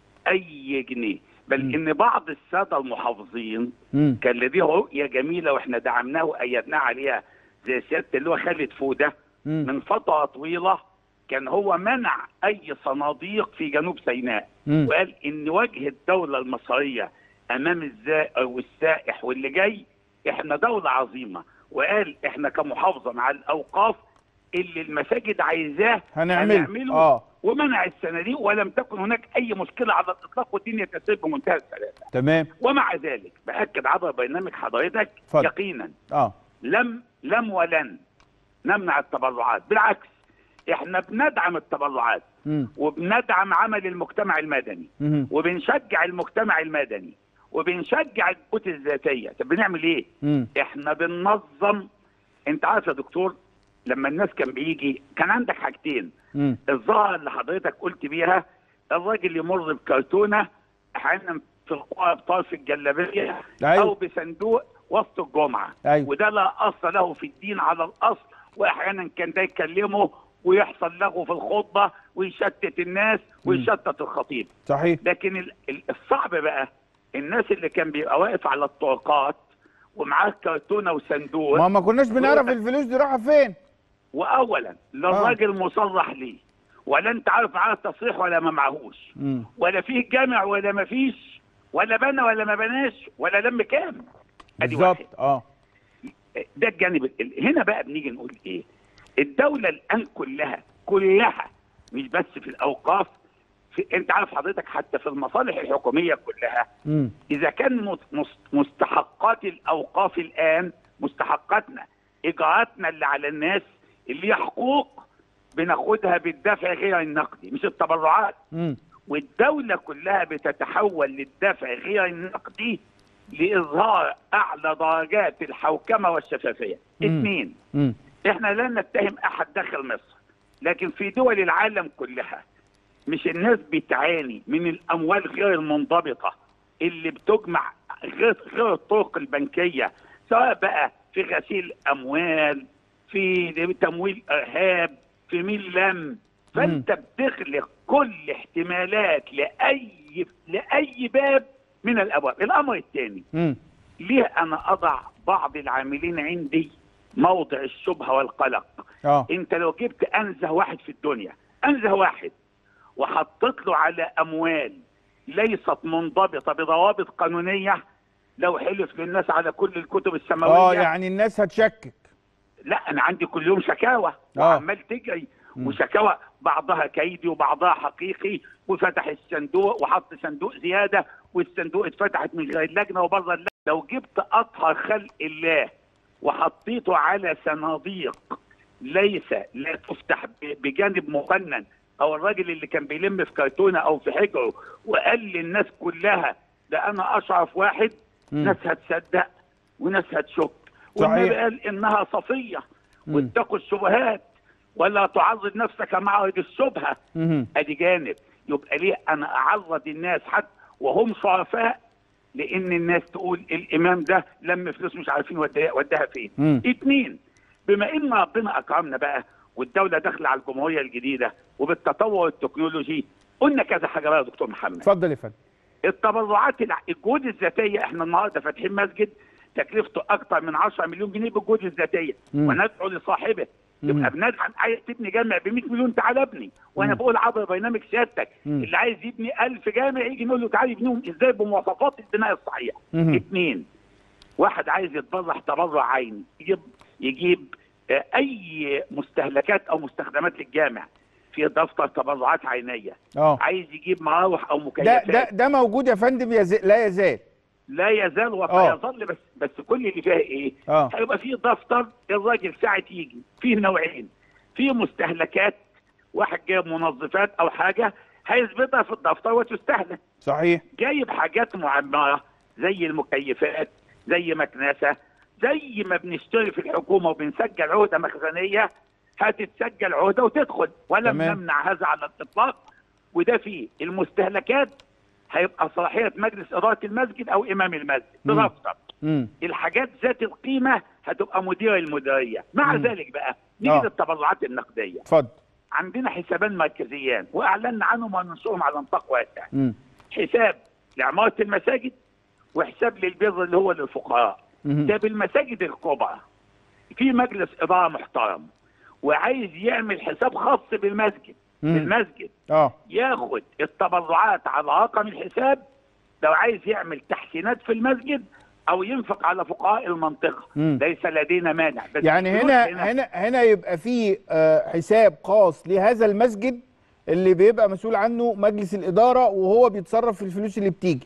اي جنيه بل ان بعض الساده المحافظين مم. كان لديه رؤيه جميله واحنا دعمناه وايدناه عليها زي سياده اللي هو خالد فوده مم. من فتره طويله كان هو منع اي صناديق في جنوب سيناء مم. وقال ان وجه الدوله المصريه امام الزائر والسائح واللي جاي احنا دوله عظيمه وقال احنا كمحافظه مع الاوقاف اللي المساجد عايزاه هنعمله. آه. ومنع الصناديق ولم تكن هناك اي مشكله على الاطلاق والدنيا تسير بمنتهى السلاسه تمام ومع ذلك باكد عبر برنامج حضرتك اتفضل. يقينا اه لم لم ولن نمنع التبرعات بالعكس احنا بندعم التبرعات مم. وبندعم عمل المجتمع المدني مم. وبنشجع المجتمع المدني وبنشجع البيوت الذاتيه طب بنعمل ايه مم. احنا بننظم انت عارف يا دكتور لما الناس كان بيجي كان عندك حاجتين مم. الظاهره اللي حضرتك قلت بيها الراجل يمر بكرتونه احيانا في القوى بطرف الجلابيه أيوة. او بصندوق وسط الجمعه أيوة. وده لا اصل له في الدين على الاصل واحيانا كان ده يكلمه ويحصل له في الخطبه ويشتت الناس ويشتت الخطيب صحيح لكن ال- ال- الصعب بقى الناس اللي كان بيبقى واقف على الطرقات ومعاه كرتونه وصندوق ما ما كناش بنعرف الفلوس دي رايحه فين واولا لا الراجل مصرح ليه ولا انت عارف معاه تصريح ولا ما معهوش مم. ولا فيه جامع ولا ما فيش ولا بنى ولا ما بناش ولا لم كام ادي واحد بالظبط اه ده الجانب ال- هنا بقى بنيجي نقول ايه الدولة الآن كلها كلها مش بس في الأوقاف في انت عارف حضرتك حتى في المصالح الحكومية كلها مم. إذا كان مس- مس- مستحقات الأوقاف الآن مستحقاتنا إجراءاتنا اللي على الناس اللي هي حقوق بناخدها بالدفع غير النقدي مش التبرعات مم. والدولة كلها بتتحول للدفع غير النقدي لإظهار أعلى درجات الحوكمة والشفافية مم. اثنين مم. احنا لا نتهم أحد داخل مصر لكن في دول العالم كلها مش الناس بتعاني من الأموال غير المنضبطة اللي بتجمع غير غير الطرق البنكية سواء بقى في غسيل أموال في تمويل إرهاب في مين لم فأنت بتخلق كل احتمالات لأي لأي باب من الأبواب الأمر الثاني مم. ليه أنا أضع بعض العاملين عندي موضع الشبهة والقلق اه انت لو جبت انزه واحد في الدنيا انزه واحد وحطيت له على اموال ليست منضبطه بضوابط قانونيه لو حلف للناس على كل الكتب السماويه اه يعني الناس هتشكك لا انا عندي كل يوم شكاوى آه. وعمال تجري وشكاوى بعضها كيدي وبعضها حقيقي وفتح الصندوق وحط صندوق زياده والصندوق اتفتحت من غير اللجنه وبره اللجنه لو جبت اطهر خلق الله وحطيته على صناديق ليس لا تفتح ب- بجانب مقنن او الراجل اللي كان بيلم في كرتونه او في حجره وقال للناس كلها ده انا اشرف واحد مم. ناس هتصدق وناس هتشك صحيح. والنبي قال انها صفيه واتقوا الشبهات ولا تعرض نفسك معرض الشبهه مم. ادي جانب يبقى ليه انا اعرض الناس حتى وهم شرفاء لان الناس تقول الامام ده لم فلوس مش عارفين وداها وداها فين مم. اتنين بما ان ربنا اكرمنا بقى والدوله داخله على الجمهوريه الجديده وبالتطور التكنولوجي قلنا كذا حاجه بقى يا دكتور محمد اتفضل يا فندم التبرعات الع- الجهود الذاتيه احنا النهارده فاتحين مسجد تكلفته اكثر من 10 مليون جنيه بالجهود الذاتيه مم. وندعو لصاحبه مم. يبقى بندعم عايز تبني جامع ب 100 مليون تعال ابني وانا مم. بقول عبر برنامج سيادتك مم. اللي عايز يبني 1000 جامع يجي نقول له تعالى يبنيهم ازاي بمواصفات البناء الصحيح مم. اثنين واحد عايز يتبرع تبرع عيني يجيب يجيب آه، اي مستهلكات او مستخدمات للجامع في دفتر تبرعات عينيه اه عايز يجيب مراوح او ده مكيفات ده ده موجود يا فندم يز... لا يزال لا يزال آه. وسيظل بس بس كل اللي فيها ايه؟ اه هيبقى في دفتر الراجل ساعة يجي فيه نوعين في مستهلكات واحد جايب منظفات او حاجه هيثبتها في الدفتر وتستهلك صحيح جايب حاجات معمره زي المكيفات زي مكنسه زي ما بنشتري في الحكومه وبنسجل عهده مخزنيه هتتسجل عهده وتدخل ولم تمام. نمنع هذا على الاطلاق وده فيه المستهلكات هيبقى صلاحيه مجلس اداره المسجد او امام المسجد مم. بدفتر مم. الحاجات ذات القيمه هتبقى مدير المديريه مع مم. ذلك بقى نيجي آه. للتبرعات النقديه اتفضل عندنا حسابان مركزيان واعلنا عنهم وننشرهم على نطاق واسع مم. حساب لعماره المساجد وحساب للبر اللي هو للفقراء مم. ده بالمساجد الكبرى في مجلس اداره محترم وعايز يعمل حساب خاص بالمسجد مم. بالمسجد اه ياخد التبرعات على رقم الحساب لو عايز يعمل تحسينات في المسجد او ينفق على فقراء المنطقه مم. ليس لدينا مانع بس يعني الفلوس هنا هنا هنا يبقى في آه، حساب خاص لهذا المسجد اللي بيبقى مسؤول عنه مجلس الإدارة وهو بيتصرف في الفلوس اللي بتيجي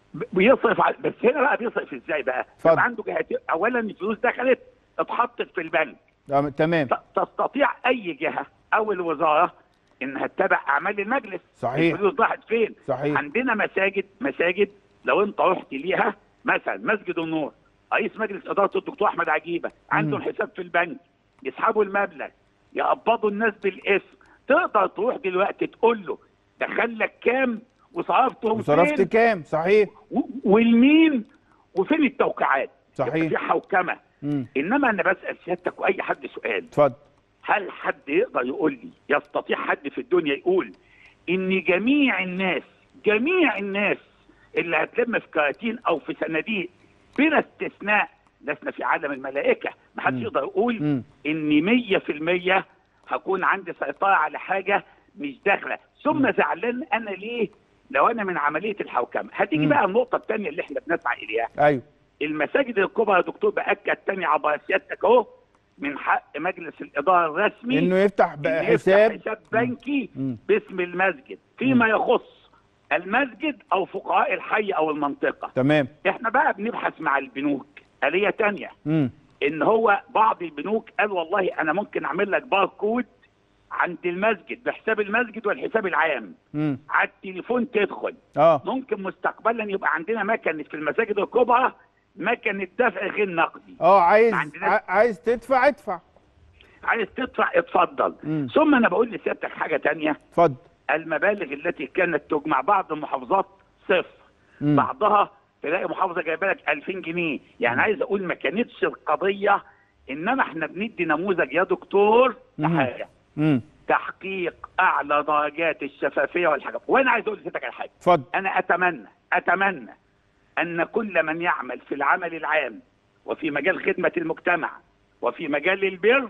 بيصرف على بس هنا بقى بيصرف ازاي بقى؟ اتفضل. يبقى عنده جهتين اولا الفلوس دخلت اتحطت في البنك آه، تمام تستطيع اي جهه او الوزاره انها تتابع اعمال المجلس صحيح. الفلوس راحت فين صحيح. عندنا مساجد مساجد لو انت رحت ليها مثلا مسجد النور رئيس مجلس اداره الدكتور احمد عجيبه عندهم مم. حساب في البنك يسحبوا المبلغ يقبضوا الناس بالاسم تقدر تروح دلوقتي تقول له دخل لك كام وصرفتهم وصرفت فين كام صحيح و- والمين وفين التوقيعات صحيح. يبقى في حوكمه مم. انما انا بسال سيادتك واي حد سؤال اتفضل هل حد يقدر يقول لي يستطيع حد في الدنيا يقول ان جميع الناس جميع الناس اللي هتلم في كراتين او في صناديق بلا استثناء لسنا في عالم الملائكه ما حدش مم. يقدر يقول مم. ان 100% هكون عندي سيطره على حاجه مش داخله ثم زعلان انا ليه لو انا من عمليه الحوكمه هتيجي مم. بقى النقطه الثانيه اللي احنا بنسعى اليها ايوه المساجد الكبرى يا دكتور باكد تاني عبر سيادتك اهو من حق مجلس الاداره الرسمي انه يفتح إنه بقى يفتح حساب حساب بنكي مم. باسم المسجد فيما يخص المسجد او فقراء الحي او المنطقه تمام احنا بقى بنبحث مع البنوك آلية تانية مم. ان هو بعض البنوك قال والله انا ممكن اعمل لك باركود عند المسجد بحساب المسجد والحساب العام مم. على التليفون تدخل اه ممكن مستقبلا يبقى عندنا مكنه في المساجد الكبرى مكنه دفع غير نقدي اه عايز ما عندناش- ع- عايز تدفع ادفع عايز تدفع اتفضل مم. ثم انا بقول لسيادتك حاجه تانية اتفضل المبالغ التي كانت تجمع بعض المحافظات صفر مم. بعضها تلاقي محافظه جايبه لك 2000 جنيه يعني عايز اقول ما كانتش القضيه انما احنا بندي نموذج يا دكتور مم. حاجه مم. تحقيق اعلى درجات الشفافيه والحاجات وانا عايز اقول لسيادتك على حاجه اتفضل انا اتمنى اتمنى ان كل من يعمل في العمل العام وفي مجال خدمه المجتمع وفي مجال البر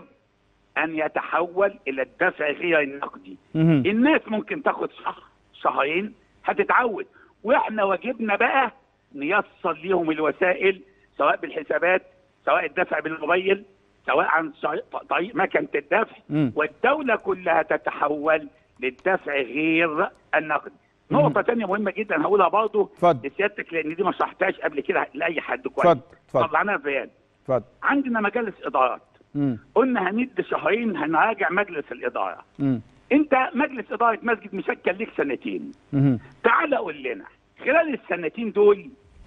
ان يتحول الى الدفع غير النقدي مم. الناس ممكن تاخد شهر شهرين هتتعود واحنا واجبنا بقى نيسر ليهم الوسائل سواء بالحسابات سواء الدفع بالموبايل سواء عن شع- طريق مكنه الدفع مم. والدوله كلها تتحول للدفع غير النقدي نقطة تانية مهمة جدا هقولها برضه اتفضل. لسيادتك لأن دي ما شرحتهاش قبل كده لأي حد كويس اتفضل اتفضل طلعناها في بيان اتفضل عندنا مجالس إدارات مم. قلنا هندي شهرين هنراجع مجلس الإدارة مم. أنت مجلس إدارة مسجد مشكل ليك سنتين مم. تعال قول لنا خلال السنتين دول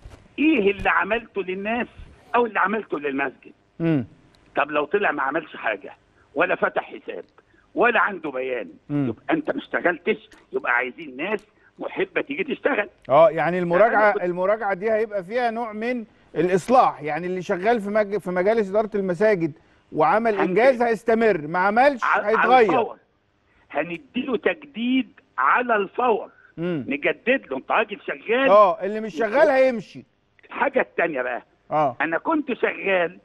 ايه اللي عملته للناس او اللي عملته للمسجد مم. طب لو طلع ما عملش حاجه ولا فتح حساب ولا عنده بيان مم. يبقى انت ما اشتغلتش يبقى عايزين ناس محبه تيجي تشتغل اه يعني المراجعه كنت- المراجعه دي هيبقى فيها نوع من الاصلاح يعني اللي شغال في مج... في مجالس اداره المساجد وعمل هنج- انجاز هيستمر ما عملش ع- على هيتغير الفور هنديله تجديد على الفور مم. نجدد له انت راجل شغال اه اللي مش شغال هيمشي الحاجه الثانيه بقى اه انا كنت شغال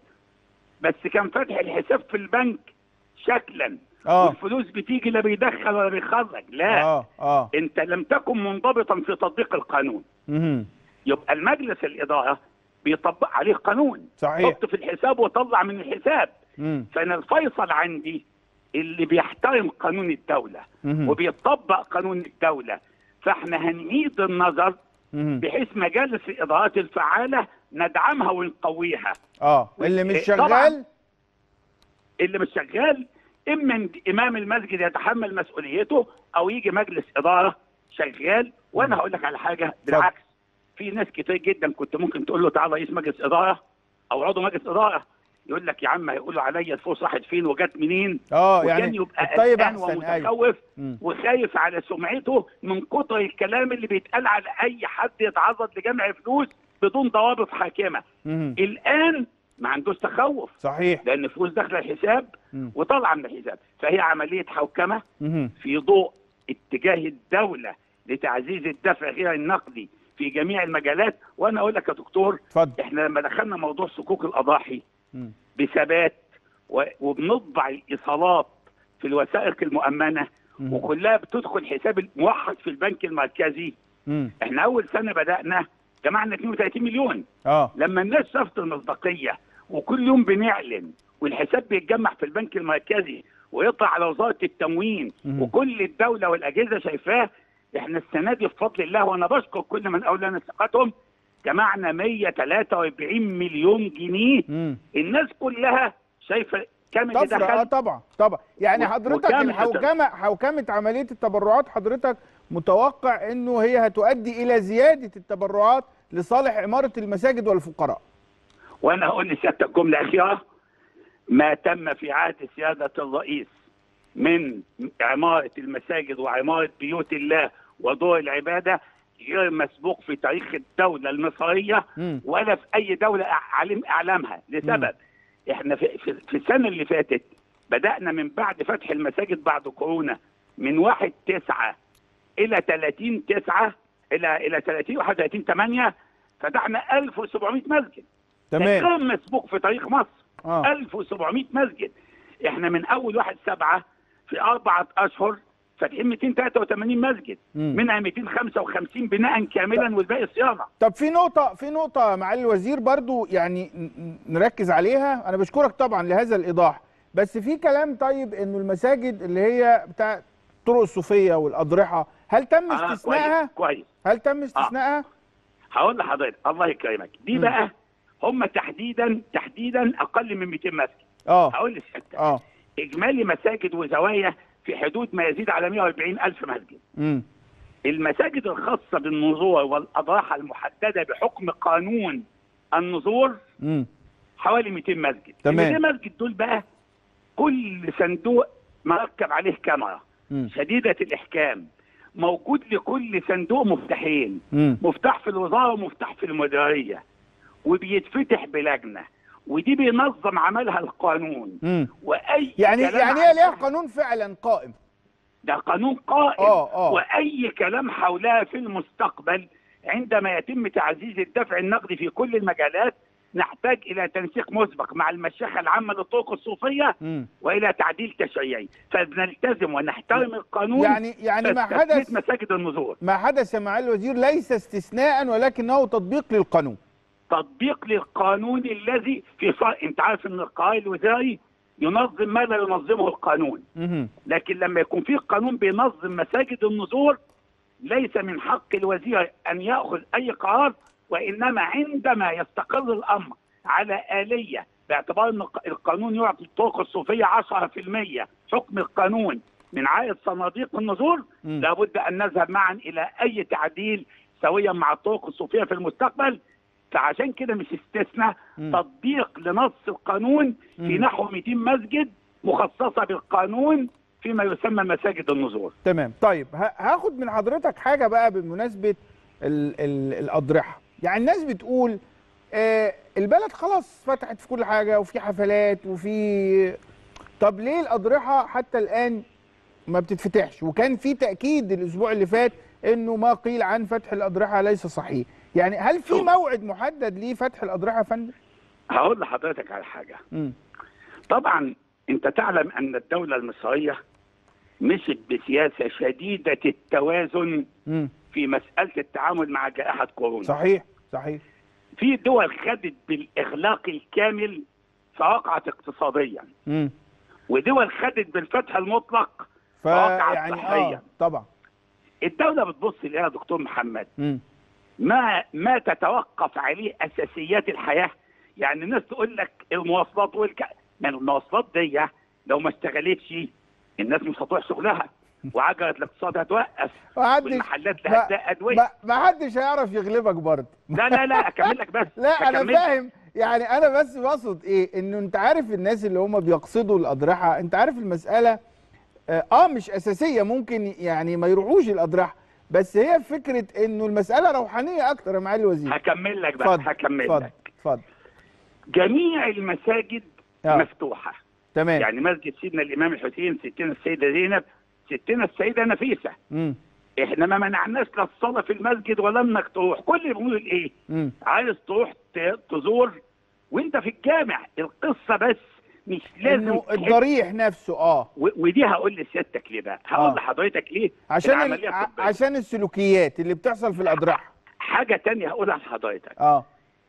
بس كان فاتح الحساب في البنك شكلا اه والفلوس بتيجي لا بيدخل ولا بيخرج لا اه اه انت لم تكن منضبطا في تطبيق القانون مهم. يبقى المجلس الاداره بيطبق عليه قانون صحيح حط في الحساب وطلع من الحساب مم. فانا الفيصل عندي اللي بيحترم قانون الدوله مهم. وبيطبق قانون الدوله فاحنا هنعيد النظر مهم. بحيث مجالس الادارات الفعاله ندعمها ونقويها اه اللي مش إيه، طبعاً. شغال اللي مش شغال اما إن امام المسجد يتحمل مسؤوليته او يجي مجلس اداره شغال وانا هقول لك على حاجه بالعكس في ناس كتير جدا كنت ممكن تقول له تعالى رئيس مجلس اداره او عضو مجلس اداره يقول لك يا عم هيقولوا عليا الفلوس راحت فين وجت منين اه وكان يعني يبقى الطيب قلقان احسن ايوه ومتخوف مم. وخايف على سمعته من كتر الكلام اللي بيتقال على اي حد يتعرض لجمع فلوس بدون ضوابط حاكمه مهم. الان ما عندوش تخوف صحيح لان فلوس داخله الحساب مم. وطالعه من الحساب فهي عمليه حوكمه مهم. في ضوء اتجاه الدوله لتعزيز الدفع غير النقدي في جميع المجالات وانا اقول لك يا دكتور اتفضل احنا لما دخلنا موضوع صكوك الاضاحي مم. بثبات و- وبنطبع الايصالات في الوثائق المؤمنه مم. وكلها بتدخل حساب الموحد في البنك المركزي مم. احنا اول سنه بدانا جمعنا 32 مليون اه لما الناس شافت المصداقيه وكل يوم بنعلن والحساب بيتجمع في البنك المركزي ويطلع على وزاره التموين مم. وكل الدوله والاجهزه شايفاه احنا السنه دي بفضل الله وانا بشكر كل من اولى ثقتهم جمعنا 143 مليون جنيه مم. الناس كلها شايفه كام اللي طفره اه دخل طبعا طبعا يعني و- حضرتك وكام الحوكمه حوكمه عمليه التبرعات حضرتك متوقع انه هي هتؤدي الى زياده التبرعات لصالح عماره المساجد والفقراء وانا هقول لسيادتك جمله اخيره ما تم في عهد سياده الرئيس من عماره المساجد وعماره بيوت الله ودور العباده غير مسبوق في تاريخ الدوله المصريه مم. ولا في اي دوله اعلم اعلامها لسبب احنا في, في, في السنه اللي فاتت بدانا من بعد فتح المساجد بعد كورونا من 1 9 الى 30 9 الى الى 30 31 8 فتحنا 1700 مسجد ده تمام غير مسبوق في تاريخ مصر اه 1700 مسجد احنا من اول 1 7 في اربعه اشهر فاتحين 283 مسجد مم. منها 255 بناء كاملا والباقي صيانه طب في نقطة في نقطة معالي الوزير برضو يعني ن- ن- نركز عليها أنا بشكرك طبعا لهذا الإيضاح بس في كلام طيب إنه المساجد اللي هي بتاع الطرق الصوفية والأضرحة هل تم آه استثنائها؟ كويس كويس هل تم استثنائها؟ هقول لحضرتك الله يكرمك دي مم. بقى هم تحديدا تحديدا اقل من 200 مسجد اه هقول لسيادتك اه اجمالي مساجد وزوايا في حدود ما يزيد على 140 الف مسجد امم المساجد الخاصه بالنذور والاضاحه المحدده بحكم قانون النذور امم حوالي 200 مسجد تمام. ال 200 مسجد دول بقى كل صندوق مركب عليه كاميرا مم. شديده الاحكام موجود لكل صندوق مفتاحين مم. مفتاح في الوزاره ومفتاح في المديريه وبيتفتح بلجنه ودي بينظم عملها القانون امم واي يعني كلام يعني عن- هي ليها قانون فعلا قائم ده قانون قائم آه، آه. واي كلام حولها في المستقبل عندما يتم تعزيز الدفع النقدي في كل المجالات نحتاج الى تنسيق مسبق مع المشيخه العامه للطرق الصوفيه مم. والى تعديل تشريعي فبنلتزم ونحترم القانون يعني يعني ما في تثبيت حدث مساجد النذور ما حدث يا معالي الوزير ليس استثناء ولكنه تطبيق للقانون تطبيق للقانون الذي في صار انت عارف ان القرار الوزاري ينظم ما لا ينظمه القانون مهم. لكن لما يكون في قانون بينظم مساجد النذور ليس من حق الوزير ان ياخذ اي قرار وانما عندما يستقر الامر على اليه باعتبار ان الق- القانون يعطي الطرق الصوفيه 10% حكم القانون من عائد صناديق النذور مم. لابد ان نذهب معا الى اي تعديل سويا مع الطرق الصوفيه في المستقبل فعشان كده مش استثناء مم. تطبيق لنص القانون في مم. نحو 200 مسجد مخصصه بالقانون فيما يسمى مساجد النذور تمام طيب ه- هاخد من حضرتك حاجه بقى بمناسبه ال ال الاضرحه يعني الناس بتقول آه البلد خلاص فتحت في كل حاجه وفي حفلات وفي طب ليه الاضرحه حتى الان ما بتتفتحش وكان في تاكيد الاسبوع اللي فات انه ما قيل عن فتح الاضرحه ليس صحيح يعني هل في موعد محدد لفتح الاضرحه يا فندم هقول لحضرتك على حاجه مم. طبعا انت تعلم ان الدوله المصريه مشت بسياسه شديده التوازن مم. في مساله التعامل مع جائحه كورونا صحيح صحيح في دول خدت بالاغلاق الكامل فوقعت اقتصاديا مم. ودول خدت بالفتح المطلق فوقعت فيعني صحيا اه طبعا الدوله بتبص ليها يا دكتور محمد مم. ما ما تتوقف عليه اساسيات الحياه يعني الناس تقول لك المواصلات والك يعني المواصلات دي لو ما اشتغلتش الناس مش هتروح شغلها وعجله الاقتصاد هتوقف محدش والمحلات ما- لها تلاقي ادويه ما ما حدش هيعرف يغلبك برضه لا لا لا اكمل لك بس لا انا أكمل. فاهم يعني انا بس بقصد ايه انه انت عارف الناس اللي هم بيقصدوا الاضرحه انت عارف المساله اه آه، مش اساسيه ممكن يعني ما يروحوش الاضرحه بس هي فكره انه المساله روحانيه اكتر يا معالي الوزير هكمل لك بقى اتفضل هكمل اتفضل لك اتفضل جميع المساجد آه. مفتوحه تمام يعني مسجد سيدنا الامام الحسين ستنا السيده زينب ستنا السيده نفيسه امم احنا ما منعناش لا الصلاه في المسجد ولا انك تروح كل اللي بنقول ايه امم عايز تروح ت- تزور وانت في الجامع القصه بس مش لازم انه تحس- الضريح نفسه اه و- ودي هقول لسيادتك ليه بقى هقول آه. لحضرتك ليه عشان ال... العملية ع- الطبية. عشان السلوكيات اللي بتحصل في الاضرحه حاجه تانية هقولها لحضرتك اه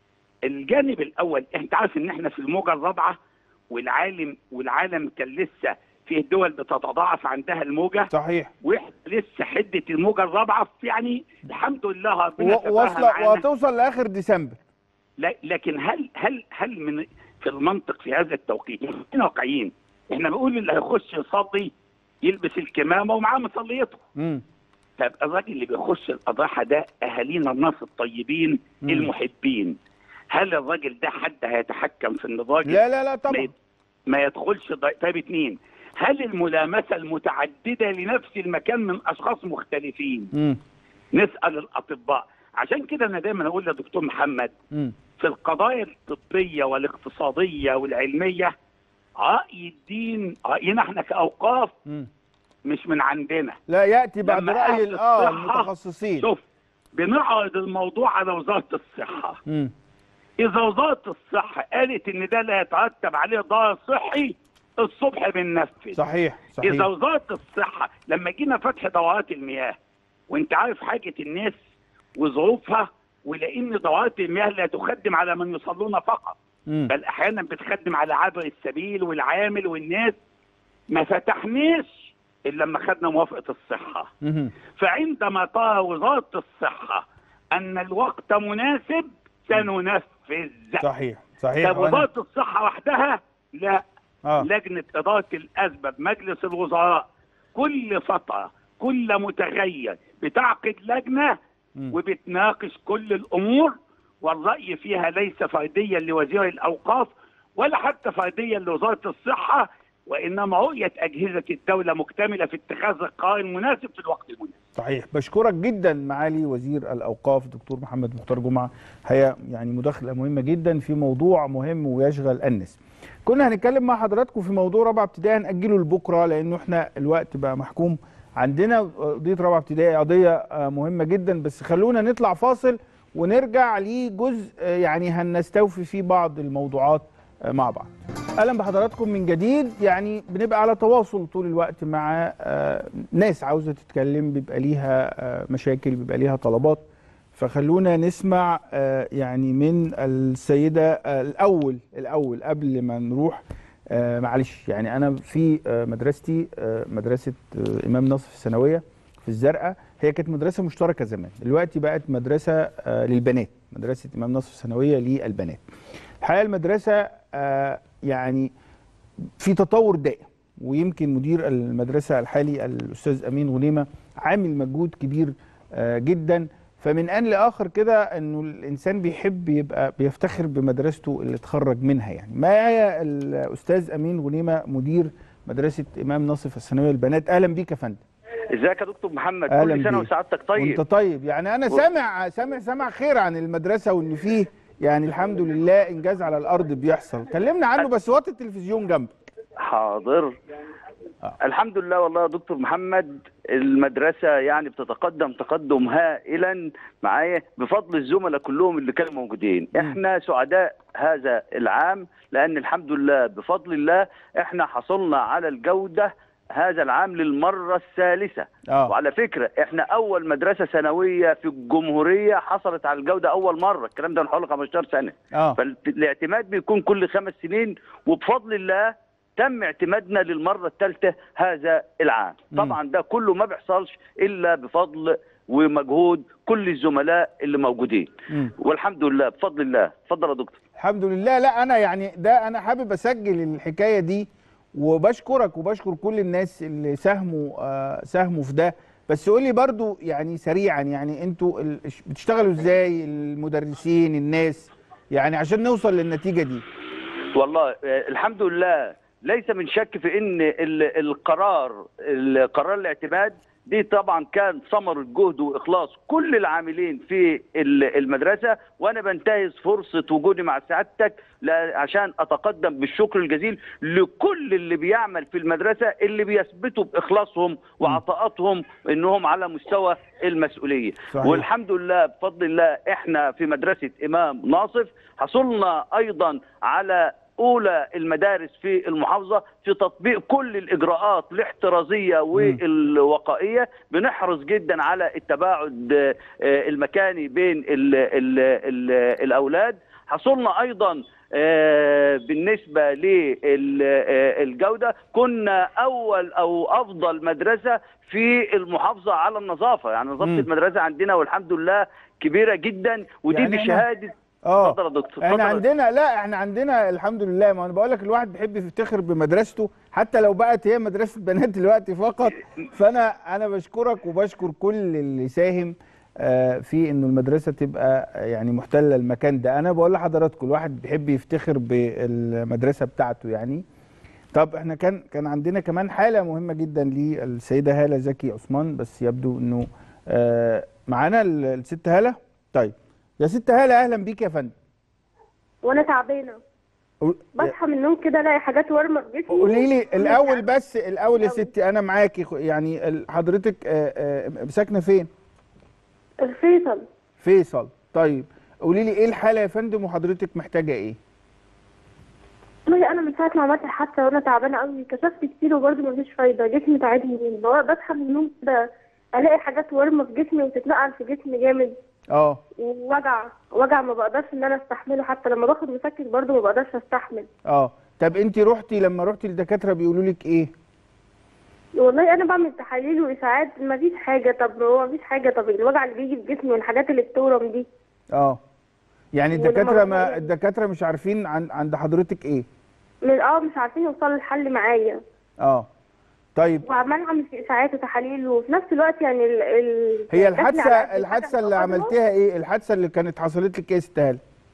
الجانب الاول انت عارف ان احنا في الموجه الرابعه والعالم والعالم كان لسه فيه دول بتتضاعف عندها الموجه صحيح واحنا لسه حده الموجه الرابعه يعني الحمد لله ربنا و- تفاهم واصله معانا. وهتوصل لاخر ديسمبر لا لكن هل هل هل من في المنطق في هذا التوقيت احنا واقعيين احنا بنقول اللي هيخش يصلي يلبس الكمامه ومعاه مصليته امم طب الراجل اللي بيخش الاضاحه ده اهالينا الناس الطيبين مم. المحبين هل الراجل ده حد هيتحكم في ان الراجل لا لا لا ما طبعا يت- ما يدخلش ضي... طيب اتنين هل الملامسه المتعدده لنفس المكان من اشخاص مختلفين امم نسال الاطباء عشان كده انا دايما اقول لدكتور محمد مم. في القضايا الطبيه والاقتصاديه والعلميه راي الدين راينا احنا كاوقاف مم. مش من عندنا لا ياتي بعد لما راي أهل ال- اه الصحة- المتخصصين شوف بنعرض الموضوع على وزاره الصحه مم. اذا وزاره الصحه قالت ان ده لا يترتب عليه ضرر صحي الصبح بننفذ صحيح صحيح اذا وزاره الصحه لما جينا فتح دورات المياه وانت عارف حاجه الناس وظروفها ولان دورات المياه لا تخدم على من يصلون فقط مم. بل احيانا بتخدم على عابر السبيل والعامل والناس ما فتحناش الا لما خدنا موافقه الصحه مهم. فعندما ترى وزاره الصحه ان الوقت مناسب سننفذ صحيح صحيح طب وأنا- وزاره الصحه وحدها لا آه. لجنه اداره الاسباب مجلس الوزراء كل فتره كل متغير بتعقد لجنه مم. وبتناقش كل الامور والراي فيها ليس فرديا لوزير الاوقاف ولا حتى فرديا لوزاره الصحه وانما رؤيه اجهزه الدوله مكتمله في اتخاذ القرار المناسب في الوقت المناسب صحيح بشكرك جدا معالي وزير الاوقاف دكتور محمد مختار جمعه هي يعني مداخله مهمه جدا في موضوع مهم ويشغل الناس كنا هنتكلم مع حضراتكم في موضوع رابعه ابتدائي هنأجله لبكره لانه احنا الوقت بقى محكوم عندنا قضيه رابعه ابتدائي قضيه آه، مهمه جدا بس خلونا نطلع فاصل ونرجع لجزء آه، يعني هنستوفي فيه بعض الموضوعات آه، مع بعض اهلا بحضراتكم من جديد يعني بنبقى على تواصل طول الوقت مع آه، ناس عاوزه تتكلم بيبقى ليها آه، مشاكل بيبقى ليها طلبات فخلونا نسمع آه، يعني من السيده آه، الاول الاول قبل ما نروح آه، معلش يعني انا في آه، مدرستي آه، مدرسه آه، امام نصر الثانويه في الزرقاء هي كانت مدرسه مشتركه زمان دلوقتي بقت مدرسه آه، للبنات مدرسه امام نصر الثانويه للبنات الحقيقه المدرسه آه، يعني في تطور دائم ويمكن مدير المدرسه الحالي الاستاذ امين غنيمه عامل مجهود كبير آه، جدا فمن ان لاخر كده انه الانسان بيحب يبقى بيفتخر بمدرسته اللي اتخرج منها يعني معايا الاستاذ امين غنيمه مدير مدرسه امام ناصف الثانويه للبنات اهلا بيك يا فندم ازيك يا دكتور محمد أهلاً كل سنه بيك. وسعادتك طيب وانت طيب يعني انا و- سامع سامع سامع خير عن المدرسه وان فيه يعني الحمد لله انجاز على الارض بيحصل كلمنا عنه بس وطي التلفزيون جنبك حاضر الحمد لله والله يا دكتور محمد المدرسة يعني بتتقدم تقدم هائلا معايا بفضل الزملاء كلهم اللي كانوا موجودين احنا سعداء هذا العام لأن الحمد لله بفضل الله احنا حصلنا على الجودة هذا العام للمرة الثالثة آه. وعلى فكرة احنا أول مدرسة ثانوية في الجمهورية حصلت على الجودة أول مرة الكلام ده من حوالي 15 سنة اه فالاعتماد بيكون كل خمس سنين وبفضل الله تم اعتمادنا للمرة الثالثة هذا العام طبعا ده كله ما بيحصلش إلا بفضل ومجهود كل الزملاء اللي موجودين مم. والحمد لله بفضل الله اتفضل يا دكتور الحمد لله لا انا يعني ده انا حابب اسجل الحكايه دي وبشكرك وبشكر كل الناس اللي ساهموا آه ساهموا في ده بس قول لي برضو يعني سريعا يعني انتوا ال- بتشتغلوا ازاي المدرسين الناس يعني عشان نوصل للنتيجه دي والله آه، الحمد لله ليس من شك في ان ال- القرار القرار الاعتماد دي طبعا كان ثمرة جهد واخلاص كل العاملين في ال- المدرسه وانا بنتهز فرصه وجودي مع سعادتك لا- عشان اتقدم بالشكر الجزيل لكل اللي بيعمل في المدرسه اللي بيثبتوا باخلاصهم وعطاءاتهم انهم على مستوى المسؤوليه صحيح. والحمد لله بفضل الله احنا في مدرسه امام ناصف حصلنا ايضا على اولى المدارس في المحافظه في تطبيق كل الاجراءات الاحترازيه والوقائيه بنحرص جدا على التباعد آه، آه، المكاني بين ال ال ال الاولاد حصلنا ايضا آه، بالنسبه للجوده كنا اول او افضل مدرسه في المحافظه على النظافه يعني نظافه مم. المدرسه عندنا والحمد لله كبيره جدا ودي يعني أنا- بشهاده اه اتفضل يا دكتور احنا اتفضل. عندنا لا احنا عندنا الحمد لله ما انا بقول لك الواحد بيحب يفتخر بمدرسته حتى لو بقت هي مدرسه بنات دلوقتي فقط فانا انا بشكرك وبشكر كل اللي ساهم آه، في انه المدرسه تبقى آه، يعني محتله المكان ده انا بقول لحضراتكم الواحد بيحب يفتخر بالمدرسه بتاعته يعني طب احنا كان كان عندنا كمان حاله مهمه جدا للسيده هاله زكي عثمان بس يبدو انه آه، معانا ال- الست هاله طيب يا ست هاله اهلا بيك يا فندم وانا تعبانه قول- بصحى من النوم كده الاقي حاجات ورمه في جسمي قولي لي الاول بس الاول يا ستي انا معاكي خ- يعني ال- حضرتك آه، آه، ساكنه فين الفيصل فيصل طيب قولي لي ايه الحاله يا فندم وحضرتك محتاجه ايه والله انا من ساعه ما عملت الحادثه وانا تعبانه قوي كشفت كتير وبرضه مفيش فايده جسمي تعبني بقى- بصحى من النوم كده الاقي حاجات ورمه في جسمي وتتنقل في جسمي جامد اه ووجع وجع ما بقدرش ان انا استحمله حتى لما باخد مسكن برضه ما بقدرش استحمل اه طب انت رحتي لما رحتي للدكاتره بيقولوا لك ايه والله انا بعمل تحاليل واشاعات مفيش حاجه طب هو مفيش حاجه طب الوجع اللي بيجي في جسمي والحاجات اللي بتورم دي اه يعني ولما الدكاتره ما بقول- الدكاتره مش عارفين عن عند حضرتك ايه من اه مش عارفين يوصلوا لحل معايا اه طيب وعمال اعمل في اشاعات وتحاليل وفي نفس الوقت يعني ال ال هي جات لي على الحادثه قد الحادثه الحاجة اللي الأفضل. عملتيها ايه الحادثه اللي كانت حصلت لك ايه يا ست هاله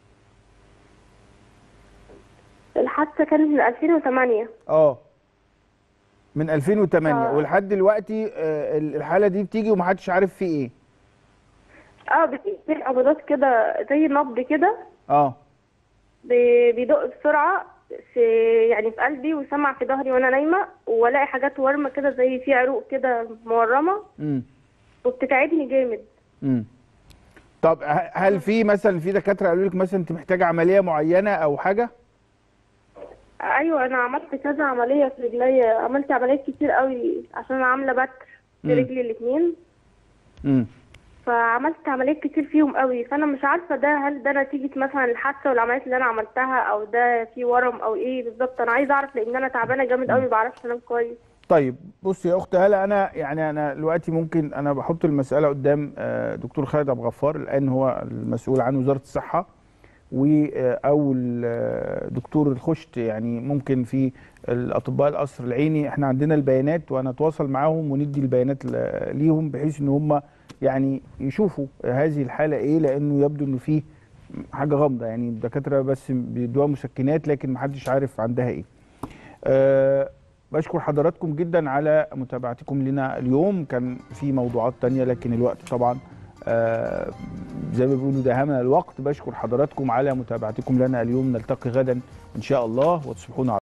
الحادثه كانت من 2008 اه من 2008 آه. ولحد دلوقتي آه، الحاله دي بتيجي ومحدش عارف في ايه اه بتجيلي قبضات كده زي نبض كده اه بي- بيدق بسرعه في يعني في قلبي وسمع في ظهري وانا نايمه والاقي حاجات ورمه كده زي في عروق كده مورمه امم وبتتعبني جامد امم طب ه- هل في مثلا في دكاتره قالوا لك مثلا انت محتاجه عمليه معينه او حاجه ايوه انا عملت كذا عمليه في رجلي عملت عمليات كتير قوي عشان انا عامله بتر في مم. رجلي الاثنين امم فعملت عمليات كتير فيهم قوي فانا مش عارفه ده هل ده نتيجه مثلا الحادثه والعمليات اللي انا عملتها او ده في ورم او ايه بالظبط انا عايزه اعرف لان انا تعبانه جامد قوي ما بعرفش انام كويس طيب بصي يا اخت هلا انا يعني انا دلوقتي ممكن انا بحط المساله قدام آه، دكتور خالد ابو غفار الان هو المسؤول عن وزاره الصحه و آه، او ال- آه، دكتور الخشت يعني ممكن في الاطباء القصر العيني احنا عندنا البيانات وهنتواصل معاهم وندي البيانات ل- ليهم بحيث ان هم يعني يشوفوا هذه الحاله ايه لانه يبدو انه فيه حاجه غامضه يعني الدكاتره بس بيدوها مسكنات لكن محدش عارف عندها ايه أه بشكر حضراتكم جدا على متابعتكم لنا اليوم كان في موضوعات تانية لكن الوقت طبعا آه زي ما بيقولوا دهمنا الوقت بشكر حضراتكم على متابعتكم لنا اليوم نلتقي غدا ان شاء الله وتصبحون على